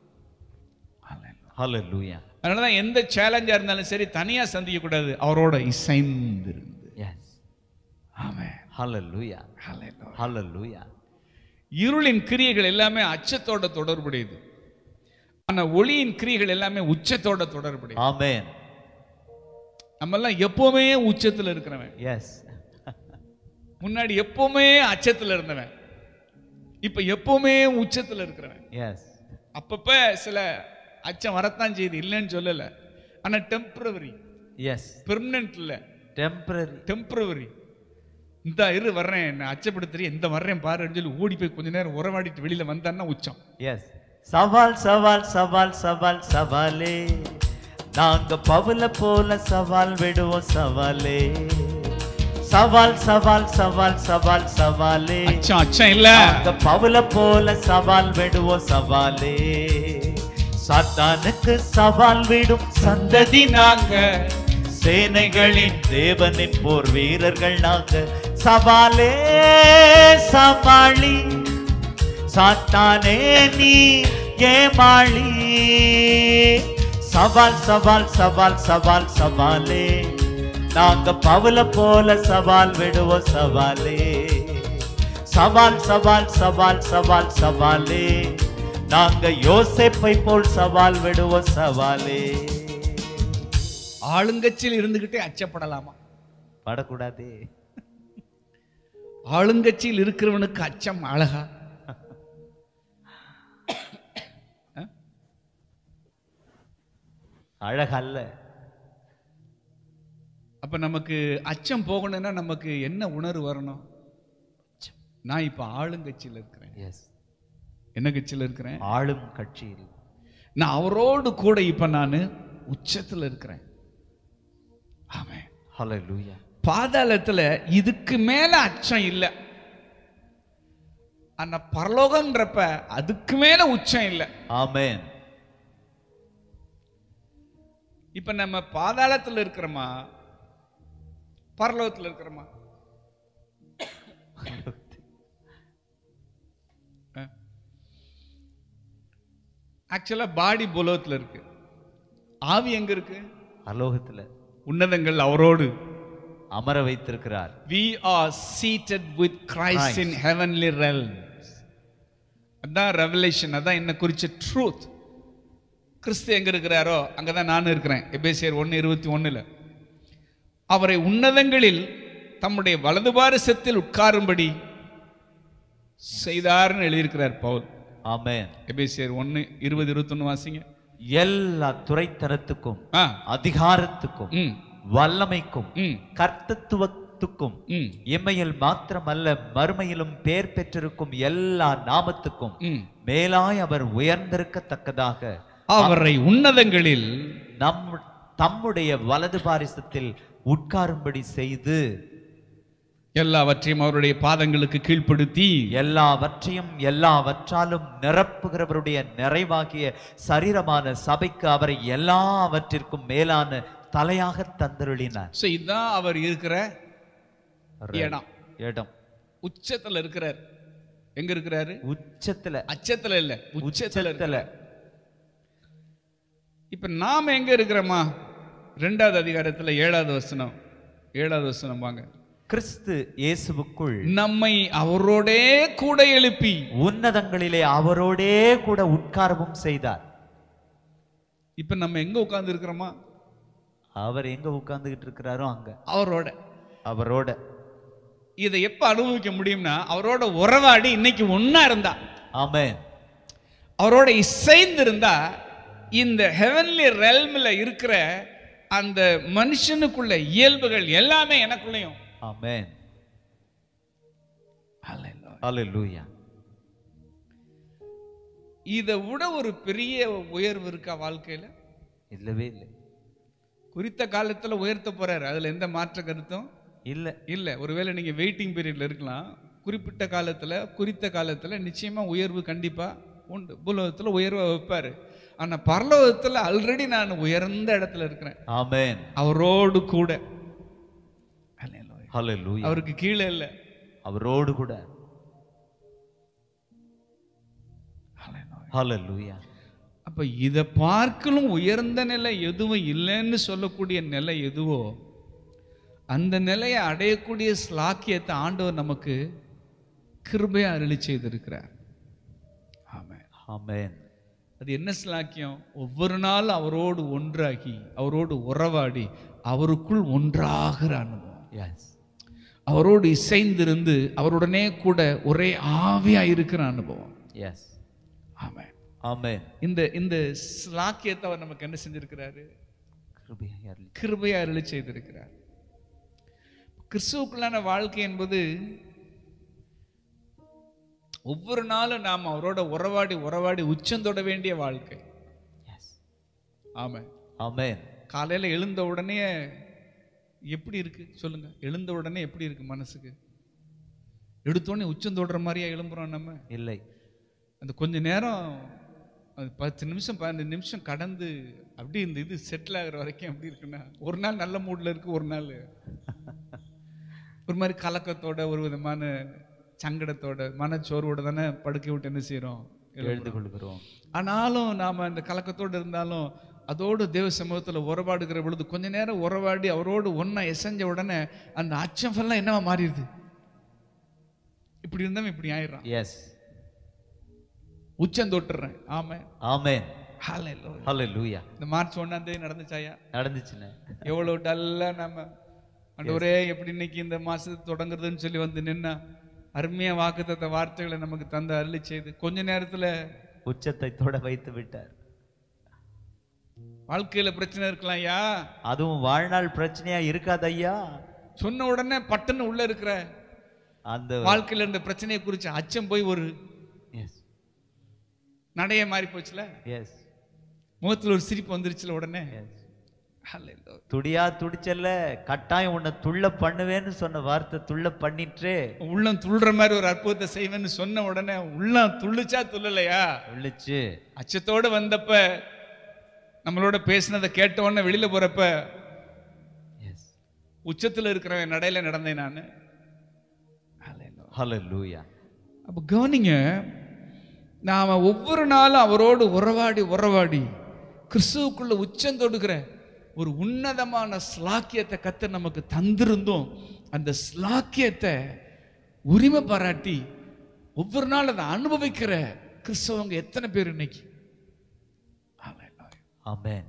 ஹalleluya அதனால தான் எந்த சேலஞ்சா இருந்தாலும் சரி தனியா சந்திக்க கூடாது அவரோட இசைந்து இருந்து எஸ் ஆமென் ஹalleluya ஹalleluya இருளின் கிரியைகள் எல்லாமே அச்சத்தோட தொடர்புடையது ஆனா ஒளியின் கிரியைகள் எல்லாமே உச்சத்தோட தொடர்புடையது ஆமென் நம்ம எல்லாம் எப்பவுமே உச்சத்துல இருக்கிறவன் எஸ் முன்னாடி எப்பவுமே அச்சத்துல இருந்தவன் இப்ப எப்பவுமே உச்சத்துல இருக்கிறவன் எஸ் அப்பப்ப சில அச்சம் வரத்தான் செய்யுது இல்லைன்னு சொல்லல ஆனா டெம்பரவரி எஸ் பெர்மனன்ட் இல்ல டெம்பரரி டெம்பரவரி இந்த இரு வர்றேன் என்ன அச்சப்படுத்துறீ இந்த வர்றேன் பாருன்னு சொல்லி ஓடி போய் கொஞ்ச நேரம் உறவாடிட்டு வெளியில வந்தான்னா உச்சம் எஸ் சவால் சவால் சவால் சவால் சவாலே நாங்க பவுல போல சவால் விடுவோம் சவாலே சவால் சவால் சவால் சவால் சவாலே அச்சம் அச்சம் இல்ல நாங்க பவுல போல சவால் விடுவோம் சவாலே சாத்தானுக்கு சவால் விடும் சந்ததி நாங்க சேனைகளின் தேவனின் போர் வீரர்கள் நாங்க சவாலே சவாளி சாத்தானே நீ ஏமாளி சவால் சவால் சவால் சவால் சவாலே நாங்க பவுல போல சவால் விடுவோம் சவாலே சவால் சவால் சவால் சவால் சவாலே நாங்க யோசேப்பை போல் சவால் விடுவோம் சவாலே ஆளுங்கட்சியில் இருந்துகிட்டே அச்சப்படலாமா படக்கூடாதே ஆளுங்கட்சியில் இருக்கிறவனுக்கு அச்சம் அழகா அழகல்ல அப்ப நமக்கு அச்சம் போகணும்னா நமக்கு என்ன உணர்வு வரணும் நான் இப்ப ஆளுங்கட்சியில் இருக்கிறேன் எஸ் என்ன கட்சியில் இருக்கிறேன் ஆளும் கட்சியில் நான் அவரோடு கூட இப்ப நான் உச்சத்துல இருக்கிறேன் ஆமென் ஹalleluya பாதாளத்துல இதுக்கு மேல அச்சம் இல்லை ஆனா பரலோகம்ன்றப்ப அதுக்கு மேல உச்சம் இல்லை ஆமென் இப்ப நம்ம பாதாளத்துல இருக்கிறோமா பரலோகத்துல இருக்கிறோமா ஆக்சுவலா பாடி புலோகத்துல இருக்கு ஆவி எங்க இருக்கு அலோகத்துல உன்னதங்கள் அவரோடு அமர வைத்திருக்கிறார் we are seated with Christ in heavenly realms அதான் ரெவலேஷன் அதான் என்ன குறிச்ச ட்ரூத் கிறிஸ்து எங்க இருக்கிறாரோ அங்கதான் நானும் இருக்கிறேன் எபேசியர் ஒன்று இருபத்தி ஒண்ணுல அவரை உன்னதங்களில் தம்முடைய வலது பாரசத்தில் உட்காரும்படி செய்தார்னு எழுதியிருக்கிறார் பவுல் ஆமென் எபேசியர் ஒன்று இருபது இருபத்தொன்னு வாசிங்க எல்லா துறைத்தனத்துக்கும் ஆ அதிகாரத்துக்கும் ம் வல்லமைக்கும் ம் கர்த்தத்துவத்துக்கும் ம் இம்மையில் மாத்திரமல்ல மறுமையிலும் பேர் பெற்றிருக்கும் எல்லா நாமத்துக்கும் ம் மேலாய் அவர் உயர்ந்திருக்கத்தக்கதாக அவரை உன்னதங்களில் நம் தம்முடைய வலது பாரிசத்தில் உட்காரும்படி செய்து எல்லாவற்றையும் அவருடைய பாதங்களுக்கு கீழ்ப்படுத்தி எல்லாவற்றையும் எல்லாவற்றாலும் நிரப்புகிறவருடைய நிறைவாகிய சரீரமான சபைக்கு அவரை எல்லாவற்றிற்கும் மேலான தலையாக தந்தருளினார் ஸோ இதுதான் அவர் இருக்கிற இடம் இடம் உச்சத்துல இருக்கிறார் எங்க இருக்கிறாரு உச்சத்துல அச்சத்துல இல்ல உச்சத்துல இருக்கிறார். உச்சத்துல இப்ப நாம எங்க இருக்கிறோமா ரெண்டாவது அதிகாரத்துல ஏழாவது வசனம் ஏழாவது வசனம் வாங்க கிறிஸ்து இயேசுவுக்குள் நம்மை அவரோடே கூட எழுப்பி உன்னதங்களிலே அவரோடே கூட உட்காரவும் செய்தார் இப்ப நம்ம எங்க உட்கார்ந்து இருக்கிறோமா அவர் எங்க உட்கார்ந்துகிட்டு இருக்கிறாரோ அங்க அவரோட அவரோட இதை எப்ப அனுபவிக்க முடியும்னா அவரோட உறவாடி இன்னைக்கு ஒண்ணா இருந்தா ஆமென் அவரோட இசைந்து இருந்தா இந்த ஹெவன்லி ரெல்மில் இருக்கிற அந்த மனுஷனுக்குள்ள இயல்புகள் எல்லாமே எனக்குள்ளேயும் ஆமென் ஹalleluya இதை விட ஒரு பெரிய உயர்வு இருக்கா வாழ்க்கையில இல்லவே இல்லை குறித்த காலத்துல உயர்த்த போறாரு அதுல எந்த மாற்ற கருத்தும் இல்ல இல்ல ஒருவேளை நீங்க வெயிட்டிங் பீரியட்ல இருக்கலாம் குறிப்பிட்ட காலத்துல குறித்த காலத்துல நிச்சயமா உயர்வு கண்டிப்பா உண்டு பூலோகத்துல உயர்வை வைப்பாரு ஆனா பரலோகத்துல ஆல்ரெடி நான் உயர்ந்த இடத்துல இருக்கிறேன் ஆமென் அவரோடு கூட ஹalleluya அவருக்கு கீழே இல்லை அவரோடு கூட ஹalleluya அப்ப இதை பார்க்கலும் உயர்ந்த நிலை எதுவும் இல்லைன்னு சொல்லக்கூடிய நிலை எதுவோ அந்த நிலையை அடையக்கூடிய ஸ்லாக்கியத்தை ஆண்டவர் நமக்கு கிருபையா அருளி செய்திருக்கிறார் ஆமென் ஆமென் அது என்ன ஸ்லாக்கியம் ஒவ்வொரு நாள் அவரோடு ஒன்றாகி அவரோடு உறவாடி அவருக்குள் ஒன்றாகிற அனுபவம் எஸ் அவரோடு இசைந்திருந்து அவருடனே கூட ஒரே ஆவியா இருக்கிற அனுபவம் எஸ் ஆமென் ஆமென் இந்த இந்த ஸ்லாக்கியத்தை அவர் நமக்கு என்ன செஞ்சிருக்கிறாரு கிருபையாய் அருளி கிருபையா அருளி செய்திருக்கிறார் கிறிஸ்துவுக்குள்ளான வாழ்க்கை என்பது ஒவ்வொரு நாளும் நாம் அவரோட உறவாடி உறவாடி உச்சந்தொட வேண்டிய வாழ்க்கை எஸ் ஆமா ஆமென் காலையில எழுந்த உடனே எப்படி இருக்கு சொல்லுங்க எழுந்த உடனே எப்படி இருக்கு மனசுக்கு எடுத்தோடனே உச்சந்தோடுற மாதிரியா எழும்புறோம் நம்ம இல்லை அந்த கொஞ்ச நேரம் அது பத்து நிமிஷம் பதினஞ்சு நிமிஷம் கடந்து அப்படி இந்த இது செட்டில் ஆகுற வரைக்கும் எப்படி இருக்குன்னா ஒரு நாள் நல்ல மூட்ல இருக்கு ஒரு நாள் ஒரு மாதிரி கலக்கத்தோட ஒரு விதமான சங்கடத்தோட மனச்சோர்வோட தானே படுக்கை விட்டு என்ன செய்றோம் எழுந்து கொள்கிறோம் ஆனாலும் நாம அந்த கலக்கத்தோடு இருந்தாலும் அதோடு தேவ சமூகத்துல உறவாடுகிற பொழுது கொஞ்ச நேரம் உறவாடி அவரோடு ஒண்ணா எசைஞ்ச உடனே அந்த அச்சம் எல்லாம் என்னவா மாறிடுது இப்படி இருந்தவன் இப்படி ஆயிடுறான் எஸ் உச்சம் தொட்டுறேன் ஆமா ஆமென் ஹalleluya ஹalleluya இந்த மார்ச் ஒண்ணாம் தேதி நடந்துச்சாயா நடந்துச்சுன்னு எவ்வளவு டல்லா நம்ம ஆண்டவரே எப்படி இன்னைக்கு இந்த மாசத்து தொடங்குறதுன்னு சொல்லி வந்து நின்னா அருமையா வாக்குத்தத்த வார்த்தைகளை நமக்கு தந்த அருளி செய்து கொஞ்ச நேரத்துல உச்சத்தை தொட வைத்து விட்டார் வாழ்க்கையில பிரச்சனை இருக்கலாம் ஐயா அதுவும் வாழ்நாள் பிரச்சனையா இருக்காது ஐயா சொன்ன உடனே பட்டுன்னு உள்ள இருக்கிற அந்த வாழ்க்கையில இருந்த பிரச்சனையை குறிச்சு அச்சம் போய் ஒரு எஸ் நடைய மாறி போச்சுல எஸ் முகத்துல ஒரு சிரிப்பு வந்துருச்சுல உடனே எஸ் Hallelujah. துடியா துடிச்சல்ல கட்டாயம் உன்னை துள்ள பண்ணுவேன்னு சொன்ன வார்த்தை துள்ள பண்ணிற்றே உள்ளம் துள்ளுற மாதிரி ஒரு அற்புதத்தை செய்வேன்னு சொன்ன உடனே உள்ளம் துள்ளுச்சா துள்ளலையா உள்ளிச்சு அச்சத்தோடு வந்தப்ப நம்மளோட பேசினதை கேட்ட உடனே வெளியில போறப்ப எஸ் உச்சத்துல இருக்கிறவன் நடையில நடந்தேன் நான் ஹalleluya அப்ப கவனிங்க நாம ஒவ்வொரு நாளும் அவரோடு உறவாடி உறவாடி கிறிஸ்துவுக்குள்ள உச்சம் தொடுகிற ஒரு உன்னதமான ஸ்லாக்கியத்தை கத்த நமக்கு தந்திருந்தோம் அந்த ஸ்லாக்கியத்தை உரிமை பாராட்டி ஒவ்வொரு நாள் அதை அனுபவிக்கிற கிறிஸ்தவங்க எத்தனை பேர் இன்னைக்கு ஆமென்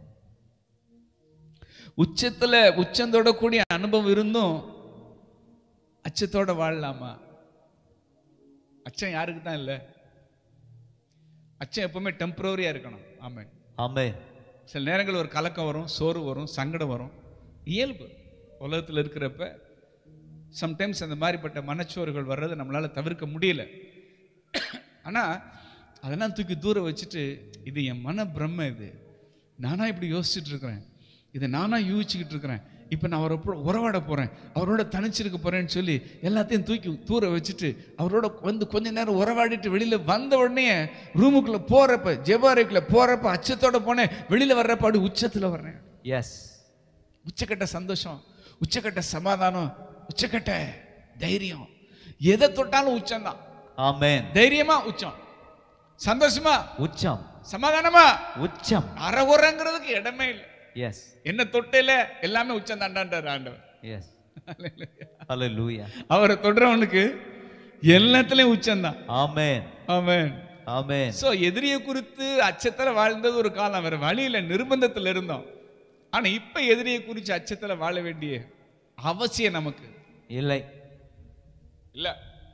உச்சத்துல உச்சம் தொடக்கூடிய அனுபவம் இருந்தும் அச்சத்தோட வாழலாமா அச்சம் யாருக்கு தான் இல்லை அச்சம் எப்பவுமே டெம்பரரியா இருக்கணும் ஆமாம் ஆமென் சில நேரங்கள் ஒரு கலக்கம் வரும் சோறு வரும் சங்கடம் வரும் இயல்பு உலகத்தில் இருக்கிறப்ப சம்டைம்ஸ் அந்த மாதிரிப்பட்ட மனச்சோறுகள் வர்றதை நம்மளால தவிர்க்க முடியல ஆனா அதெல்லாம் தூக்கி தூர வச்சுட்டு இது என் மன பிரம்ம இது நானா இப்படி யோசிச்சுட்டு இருக்கிறேன் இதை நானா யூகிச்சுக்கிட்டு இருக்கிறேன் இப்போ நான் அவரை கூட உறவாட போறேன் அவரோட தனிச்சிருக்க போறேன்னு சொல்லி எல்லாத்தையும் தூக்கி தூர வச்சுட்டு அவரோட வந்து கொஞ்ச நேரம் உறவாடிட்டு வெளியில வந்த உடனே ரூமுக்குள்ள போறப்ப ஜெபாரைக்குள்ள போறப்ப அச்சத்தோட போனேன் வெளியில வர்றப்ப அப்படி உச்சத்துல வர்றேன் எஸ் உச்சக்கட்ட சந்தோஷம் உச்சக்கட்ட சமாதானம் உச்சக்கட்ட தைரியம் எதை தொட்டாலும் உச்சம்தான் ஆமென் தைரியமா உச்சம் சந்தோஷமா உச்சம் சமாதானமா உச்சம் அறகுறங்கிறதுக்கு இடமே இல்லை எஸ் என்ன தொட்டையில எல்லாமே உச்சம் தாண்டான்றார் ஆண்டவர் எஸ் ஹalleluya அவரை தொடுறவனுக்கு எல்லாத்துலயும் உச்சம்தான் ஆமென் ஆமென் ஆமென் சோ எதிரியை குறித்து அச்சத்துல வாழ்ந்தது ஒரு காலம் வேற வழியில நிர்பந்தத்துல இருந்தோம் ஆனா இப்ப எதிரியை குறித்து அச்சத்துல வாழ வேண்டிய அவசியம் நமக்கு இல்லை இல்ல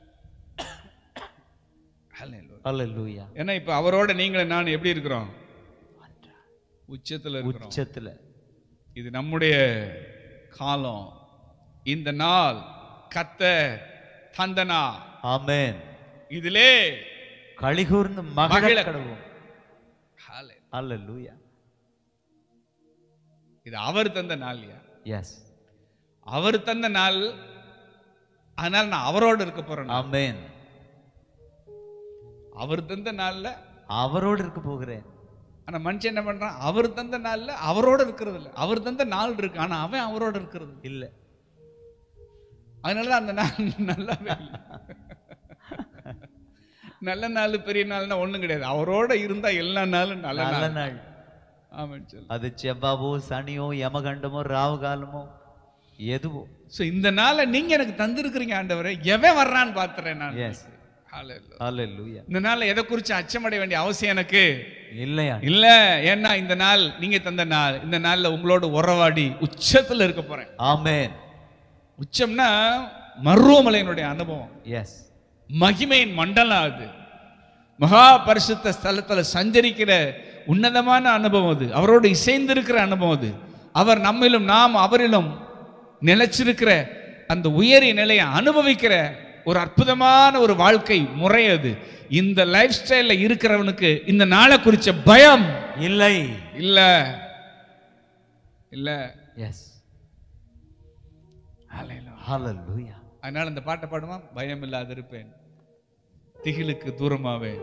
ஹalleluya ஏன்னா இப்ப அவரோட நீங்களும் நான் எப்படி இருக்கிறோம் உச்சத்துல இருக்கிறோம் உச்சத்துல இது நம்முடைய காலம் இந்த நாள் கத்த தந்தனா ஆமென் இதிலே கலிகூர்ந்து மகிழ மகிழ கடவும் ஹalleluya இது அவர் தந்த நாள்யா எஸ் அவர் தந்த நாள் அதனால நான் அவரோட இருக்க போறேன் ஆமென் அவர் தந்த நாள்ல அவரோடு இருக்க போகிறேன் ஆனா மனுஷன் என்ன பண்றான் அவர் தந்த நாள்ல அவரோட இருக்கிறது இல்ல அவர் தந்த நாள் இருக்கு ஆனா அவன் அவரோட இருக்கிறது இல்ல. இல்ல அதனாலதான் அந்த நாள் நல்லாவே இல்ல. நல்ல நாள் பெரிய நாள்னா ஒண்ணும் கிடையாது அவரோட இருந்தா எல்லா நாளும் நல்ல நல்ல நாள் நாள் ஆமான்னு சொல்லு அது செவ்வாவோ சனியோ யமகண்டமோ ராவு காலமோ எதுவோ சோ இந்த நாளை நீங்க எனக்கு தந்திருக்கிறீங்க ஆண்டவரே எவன் வர்றான்னு பாத்துறேன் நான் Yes. Hallelujah. ஹalleluya இந்த நாள்ல எதை குறிச்சு அச்சமடைய வேண்டிய அவசியம் எனக்கு இல்லையா இல்ல ஏன்னா இந்த நாள் நீங்க தந்த நாள் இந்த நாள்ல உங்களோட உறவாடி உச்சத்துல இருக்க போறேன் ஆமென் உச்சம்னா மருவமலையினுடைய அனுபவம் எஸ் மகிமையின் மண்டலம் அது மகா பரிசுத்த ஸ்தலத்துல சஞ்சரிக்கிற உன்னதமான அனுபவம் அது அவரோடு இசைந்திருக்கிற அனுபவம் அது அவர் நம்மிலும் நாம் அவரிலும் நிலைச்சிருக்கிற அந்த உயரிய நிலையை அனுபவிக்கிற ஒரு அற்புதமான ஒரு வாழ்க்கை முறை அது இந்த லைஃப் ஸ்டைல்ல இருக்கிறவனுக்கு இந்த நாளை குறிச்ச பயம் இல்லை இல்ல இல்ல எஸ் ஹalleluya அதனால இந்த பாட்டை பாடுமா பயம் இல்லாது இருப்பேன் திகிலுக்கு தூரமாவே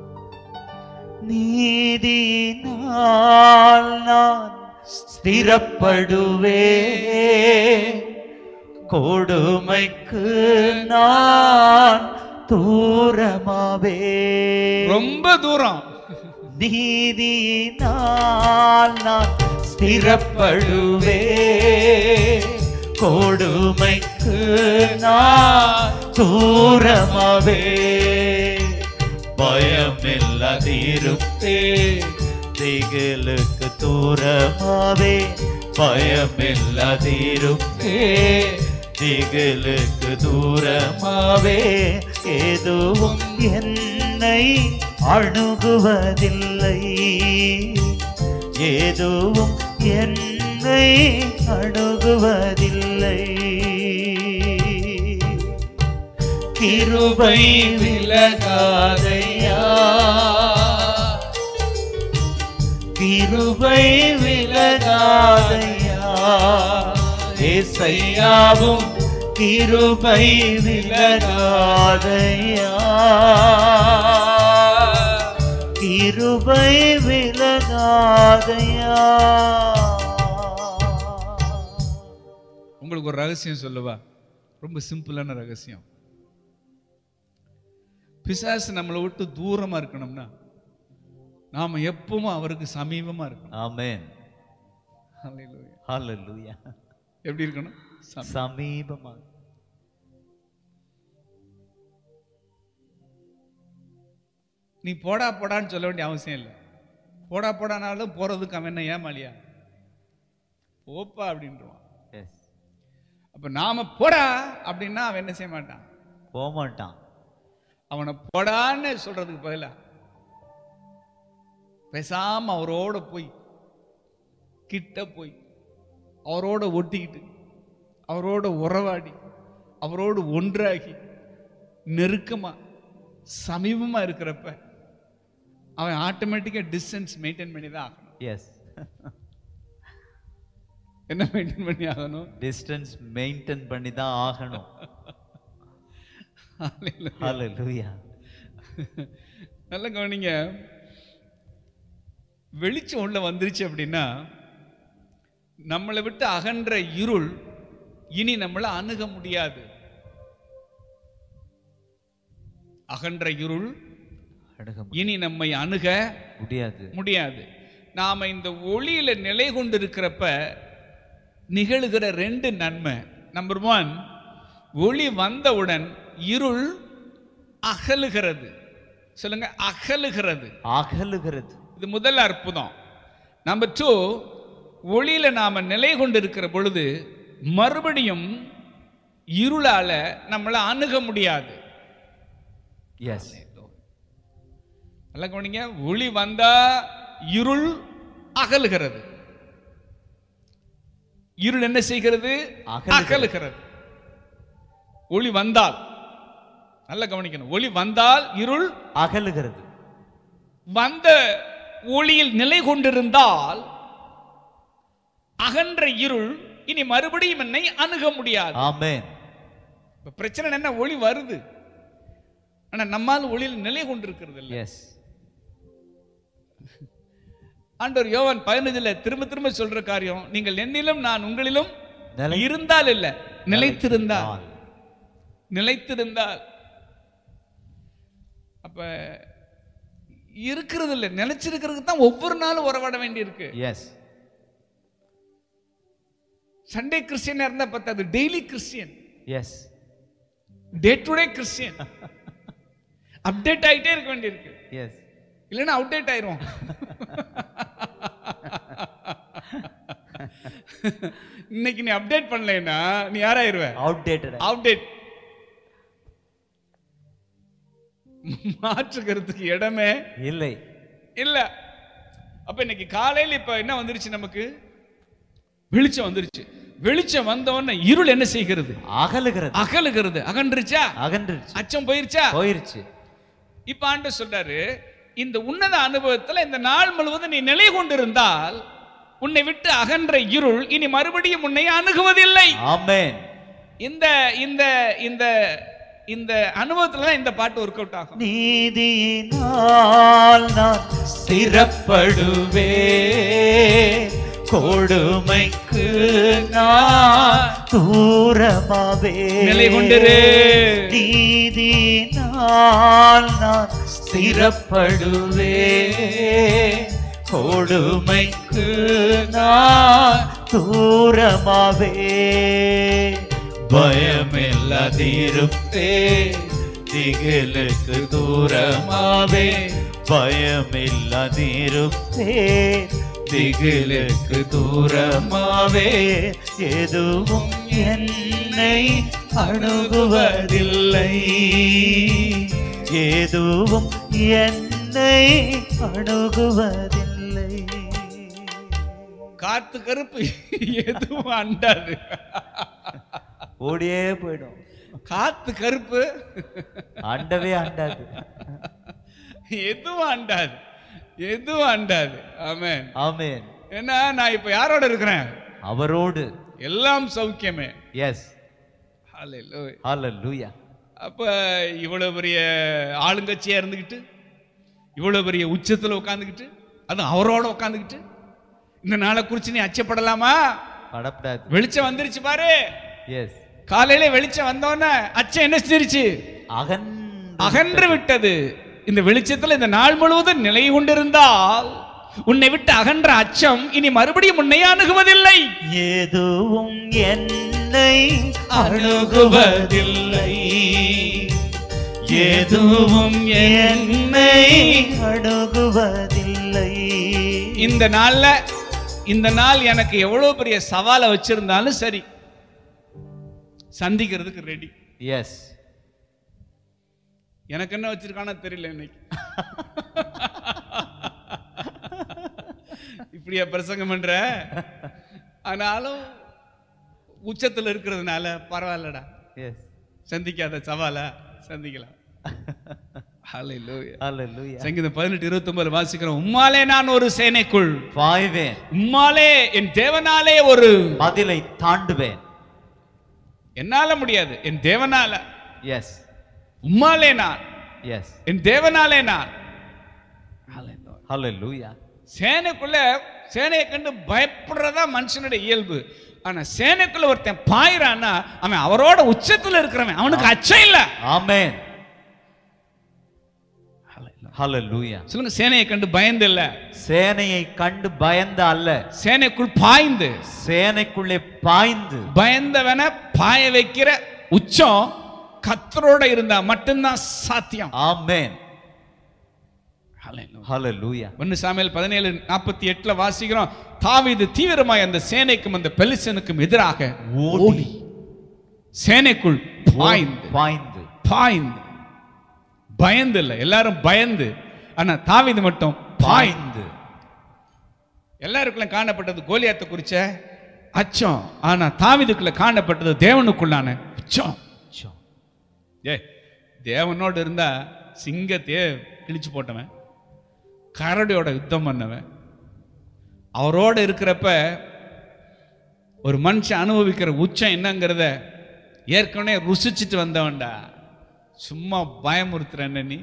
நீதினால் நான் ஸ்திரப்படுவே கொடுமைக்கு நான் தூரமாவே ரொம்ப தூரம் நீதினால் நான் ஸ்திரப்படுவே கொடுமைக்கு நான் தூரமாவே பயமில்லாதிருப்பே திகிலுக்கு தூரமாவே பயமில்லாதிருப்பே திகிலுக்கு தூரமாவே எதுவும் என்னை அணுகுவதில்லை எதுவும் என்னை அணுகுவதில்லை கிருபை விலகாதையா கிருபை விலகாதையா ஏசையாவும் கிருபை விலகாதையா கிருபை விலகாதையா உங்களுக்கு ஒரு ரகசியம் சொல்லவா ரொம்ப சிம்பிளான ரகசியம் பிசாசு நம்மளை விட்டு தூரமா இருக்கணும்னா நாம எப்பவும் அவருக்கு சமீபமா இருக்கணும் ஆமென் Hallelujah. ஹalleluya எப்படி இருக்கணும் சமீ- சமீபமாக நீ போடா போடான்னு சொல்ல வேண்டிய அவசியம் இல்லை போடா போடானாலும் போறதுக்கு அவன் என்ன ஏமாலியா போப்பா அப்படின்றான் எஸ் அப்ப நாம போடா அப்படின்னா அவன் என்ன செய்ய மாட்டான் போக மாட்டான் அவனை போடான்னு சொல்றதுக்கு பதிலா பேசாம அவரோட போய் கிட்ட போய் அவரோட ஒட்டிக்கிட்டு அவரோட உறவாடி அவரோடு ஒன்றாகி நெருக்கமா சமீபமா இருக்கிறப்ப அவன் ஆட்டோமேட்டிக்கா டிஸ்டன்ஸ் மெயின்டைன் பண்ணி தான் ஆகணும் எஸ் என்ன மெயின்டைன் பண்ணி ஆகணும் டிஸ்டன்ஸ் மெயின்டைன் பண்ணி தான் ஆகணும் ஹalleluya நல்ல கவனிங்க வெளிச்சம் உள்ள வந்துருச்சு அப்படின்னா நம்மளை விட்டு அகன்ற இருள் இனி நம்மளை அணுக முடியாது அகன்ற இருள் அணுக இனி நம்மை அணுக முடியாது முடியாது நாம இந்த ஒளியில நிலை கொண்டிருக்கிறப்ப நிகழுகிற ரெண்டு நன்மை நம்பர் ஒன் ஒளி வந்தவுடன் இருள் அகலுகிறது சொல்லுங்க அகலுகிறது அகலுகிறது இது முதல் அற்புதம் நம்பர் டூ ஒளியில நாம நிலை கொண்டிருக்கிற பொழுது மறுபடியும் இருளால நம்மளை அணுக முடியாது எஸ் நல்லா கவனிங்க ஒளி வந்தா இருள் அகலுகிறது இருள் என்ன செய்கிறது அகலுகிறது. அகலுகிறது ஒளி வந்தால் நல்லா கவனிக்கணும் ஒளி வந்தால் இருள் அகலுகிறது வந்த ஒளியில் நிலை கொண்டிருந்தால் அகன்ற இருள் இனி மறுபடியும் என்னை அணுக முடியாது ஆமென் இப்ப பிரச்சனை என்ன ஒளி வருது ஆனா நம்மால் ஒளியில் நிலை கொண்டிருக்கிறது இல்லை எஸ் ஆண்டவர் யோவான் பதினஞ்சுல திரும்ப திரும்ப சொல்ற காரியம் நீங்கள் என்னிலும் நான் உங்களிலும் நிலை- இருந்தால் இல்ல நிலைத்திருந்தால் நிலைத்திருந்தால் அப்ப இருக்கிறது இல்ல நிலைச்சிருக்கிறதுக்கு தான் ஒவ்வொரு நாளும் உறவாட வேண்டியிருக்கு எஸ் சண்டே கிறிஸ்டியனா இருந்தா பத்தாது daily Christian yes day to day Christian update ஆயிட்டே இருக்க வேண்டியிருக்கு எஸ் இல்லைன்னா அவுடேட் ஆயிரும் இன்னைக்கு நீ அப்டேட் பண்ணலைன்னா நீ யாராயிருவ அவுடேட்டட் அப்டேட் மாற்றுக்கிறதுக்கு இடமே இல்லை இல்ல அப்ப இன்னைக்கு காலையில இப்ப என்ன வந்துருச்சு நமக்கு வெளிச்சம் வந்துருச்சு வெளிச்சம் வந்த உடனே இருள் என்ன செய்கிறது அகலுகிறது அகலுகிறது அகன்றுச்சா அகன்றுச்சு அச்சம் போயிருச்சா போயிருச்சு இப்ப ஆண்டு சொல்றாரு இந்த உன்னத அனுபவத்துல இந்த நாள் முழுவதும் நீ நிலை கொண்டிருந்தால் உன்னை விட்டு அகன்ற இருள் இனி மறுபடியும் உன்னை அணுகுவதில்லை ஆமென் இந்த இந்த இந்த இந்த அனுபவத்துல தான் இந்த பாட்டு ஒர்க் அவுட் ஆகும் நீதியினால் நான் ஸ்திரப்படுவே கொடுமைக்கு நான் தூரமாவே நிலை கொண்டிரு. நீதியினால் நான் ஸ்திரப்படுவே கொடுமைக்கு நான் தூரமாவே பயமில்லாதிருப்பே திகிலுக்கு தூரமாவே பயமில்லாதிருப்பே திகிலுக்கு தூரமாவே எதுவும் என்னை அணுகுவதில்லை எதுவும் என்னை அணுகுவதில்லை காத்து கருப்பு எதுவும் அண்டாது ஓடியே போயிடும் காத்து கருப்பு அண்டவே அண்டாது எதுவும் அண்டாது எதுவும் அண்டாது ஆமென் ஆமென் ஏன்னா நான் இப்ப யாரோட இருக்கிறேன் அவரோடு எல்லாம் சௌக்கியமே எஸ் ஹalleluya ஹalleluya அப்ப இவ்வளவு பெரிய ஆளுங்கட்சியா இருந்துகிட்டு இவ்வளவு பெரிய உச்சத்துல உட்காந்துக்கிட்டு அதுவும் அவரோட உட்காந்துக்கிட்டு இந்த நாளை குறிச்சு நீ அச்சப்படலாமா படப்படாது வெளிச்சம் வந்துருச்சு பாரு எஸ் காலையில வெளிச்சம் வந்தோன்னே அச்சம் என்ன செஞ்சிருச்சு அகன் அகன்று விட்டது இந்த வெளிச்சத்துல இந்த நாள் முழுவதும் நிலை கொண்டிருந்தால் உன்னை விட்டு அகன்ற அச்சம் இனி மறுபடியும் உன்னை அணுகுவதில்லை எதுவும் என்னை அணுகுவதில்லை எதுவும் என்னை அணுகுவதில்லை இந்த நாள்ல இந்த நாள் எனக்கு எவ்வளவு பெரிய சவாலை வச்சிருந்தாலும் சரி சந்திக்கிறதுக்கு ரெடி எஸ் எனக்கு என்ன வச்சிருக்கானோ தெரியல இன்னைக்கு இப்படியா பிரசங்கம் பண்ற ஆனாலும் உச்சத்துல இருக்கிறதுனால பரவாயில்லடா எஸ் சந்திக்காத சவாலா சந்திக்கலாம் Hallelujah. ஹalleluya சங்கீதம் பதினெட்டு இருபத்தி ஒன்பது வாசிக்கிறோம் உம்மாலே நான் ஒரு சேனைக்குள் பாய்வேன் உம்மாலே என் தேவனாலே ஒரு மதிலை தாண்டுவேன் என்னால முடியாது என் தேவனால எஸ் உம்மாலே நான் எஸ் என் தேவனாலே நான் ஹalleluya சேனைக்குள்ள சேனையை கண்டு பயப்படுறதா மனுஷனுடைய இயல்பு ஆனா சேனைக்குள்ள ஒருத்தன் பாயிறான்னா அவன் அவரோட உச்சத்துல இருக்கிறவன் அவனுக்கு அச்சம் இல்ல ஆமென் ஹalleluya சொல்லுங்க சேனையை கண்டு பயந்து இல்ல சேனையை கண்டு பயந்த அல்ல சேனைக்குள் பாய்ந்து சேனைக்குள்ளே பாய்ந்து பயந்தவனை பாய வைக்கிற உச்சம் கத்தரோட இருந்தா மட்டும்தான் சாத்தியம் ஆமென் ஹalleluya ஒன்னு சாமியல் பதினேழு நாற்பத்தி எட்டுல வாசிக்கிறோம் தாவீது தீவிரமாய் அந்த சேனைக்கும் அந்த பெலிசனுக்கும் எதிராக ஓடி சேனைக்குள் பாய்ந்து பாய்ந்து பாய்ந்து பயந்து இல்ல எல்லாரும் பயந்து ஆனா தாவீது மட்டும் பாய்ந்து பாய்ந்து எல்லாருக்குள்ள காணப்பட்டது கோலியாத்தை குறிச்ச அச்சம் ஆனா தாவீதுக்குள்ள காணப்பட்டது தேவனுக்குள்ளான உச்சம் சோ. ஏ தேவனோடு இருந்தா சிங்கத்தையே கிழிச்சு போட்டவன் கரடியோட யுத்தம் பண்ணவன் அவரோட இருக்கிறப்ப ஒரு மனுஷன் அனுபவிக்கிற உச்சம் என்னங்கிறத ஏற்கனவே ருசிச்சுட்டு வந்தவன்டா சும்மா பயமுறுத்துறேன்னு நீ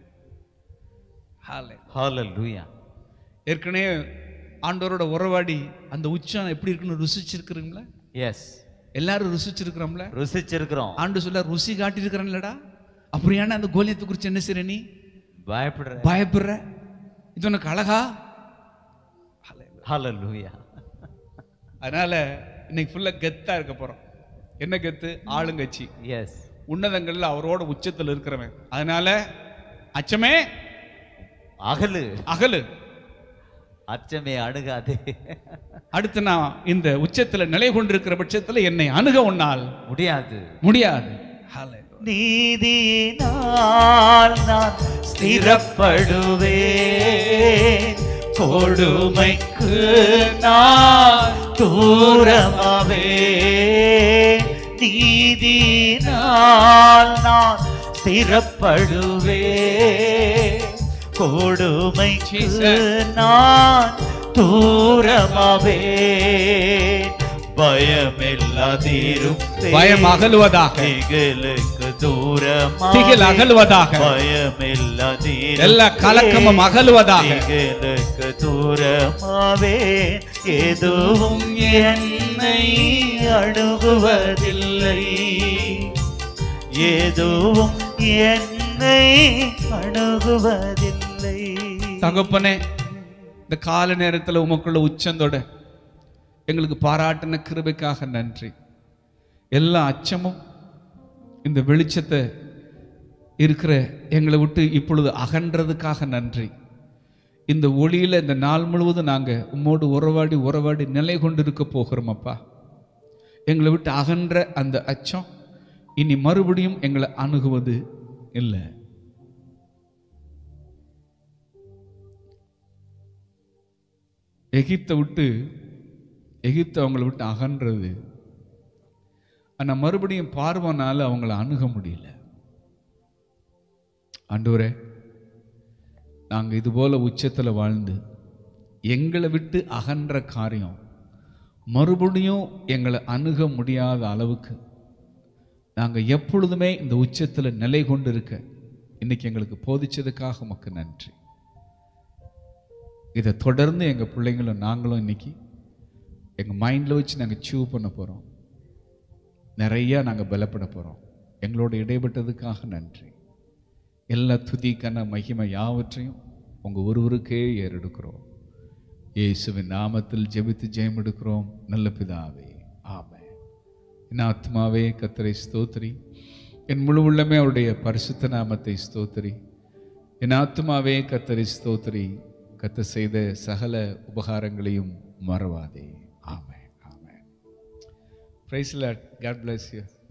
ஹாலே ஹalleluya ஏற்கனவே ஆண்டவரோட உறவாடி அந்த உச்சம் எப்படி இருக்குன்னு ருசிச்சிருக்கிறீங்களா எஸ் எல்லாரும் ருசிச்சிருக்கிறோம்ல ருசிச்சிருக்கிறோம் ஆண்டு சொல்ல ருசி காட்டியிருக்கிறேன்லடா அப்புறம் ஏன்னா அந்த கோலியத்தை குறித்து என்ன செய்ற நீ பயப்படுற பயப்படுற இது உனக்கு அழகா ஹalleluya அதனால இன்னைக்கு ஃபுல்லா கெத்தா இருக்க போறோம் என்ன கெத்து ஆளுங்கட்சி எஸ் உன்னதங்கள்ல அவரோட உச்சத்துல இருக்கிறவன் அதனால அச்சமே அகலு அகலு அச்சமே அணுகாதே அடுத்து நான் இந்த உச்சத்துல நிலை கொண்டிருக்கிற பட்சத்துல என்னை அணுக உன்னால் முடியாது முடியாது நீதியினால் நான் ஸ்திரப்படுவேன் கொடுமைக்கு நான் தூரமாவே நீதியினால் நான் ஸ்திரப்படுவேன் கொடுமைக்கு Jesus. நான் தூரமாவே பயமில்லாதிரும் பயம் அகலுவதாக திகிலுக்கு தூரமாக திகில் அகலுவதாக பயமில்லாதிரும் எல்லா கலக்கமும் அகலுவதாக திகிலுக்கு தூரமாவே எதுவும் என்னை அணுகுவதில்லை எதுவும் என்னை அணுகுவதில்லை தகப்பனே இந்த கால நேரத்துல உமக்குள்ள உச்சந்தோட எங்களுக்கு பாராட்டின கிருபைக்காக நன்றி எல்லா அச்சமும் இந்த வெளிச்சத்தை இருக்கிற எங்களை விட்டு இப்பொழுது அகன்றதுக்காக நன்றி இந்த ஒளியில இந்த நாள் முழுவதும் நாங்க உம்மோடு உறவாடி உறவாடி நிலை கொண்டு இருக்க போகிறோம் அப்பா எங்களை விட்டு அகன்ற அந்த அச்சம் இனி மறுபடியும் எங்களை அணுகுவது இல்லை எகிப்தை விட்டு எகிப்து அவங்கள விட்டு அகன்றது ஆனா மறுபடியும் பார்வனால அவங்கள அணுக முடியல ஆண்டவரே நாங்க இது போல உச்சத்துல வாழ்ந்து எங்களை விட்டு அகன்ற காரியம் மறுபடியும் எங்களை அணுக முடியாத அளவுக்கு நாங்க எப்பொழுதுமே இந்த உச்சத்துல நிலை கொண்டு இருக்க இன்னைக்கு எங்களுக்கு போதிச்சதுக்காக உமக்கு நன்றி இதை தொடர்ந்து எங்க பிள்ளைங்களும் நாங்களும் இன்னைக்கு எங்க மைண்ட்ல வச்சு நாங்க சீவ் பண்ண போறோம் நிறைய நாங்க பலப்பட போறோம் எங்களோட இடைப்பட்டதுக்காக நன்றி எல்லா துதிக்கான மகிமை யாவற்றையும் உங்க ஒருவருக்கே ஏறெடுக்கிறோம் இயேசுவின் நாமத்தில் ஜெபித்து ஜெயம் எடுக்கிறோம் நல்ல பிதாவே ஆமென் என் ஆத்மாவே கத்தரை ஸ்தோத்திரி என் முழு உள்ளமே அவருடைய பரிசுத்த நாமத்தை ஸ்தோத்திரி என் ஆத்மாவே கத்தரை ஸ்தோத்திரி கத்த செய்த சகல உபகாரங்களையும் மறவாதே amen amen praise Lord God bless you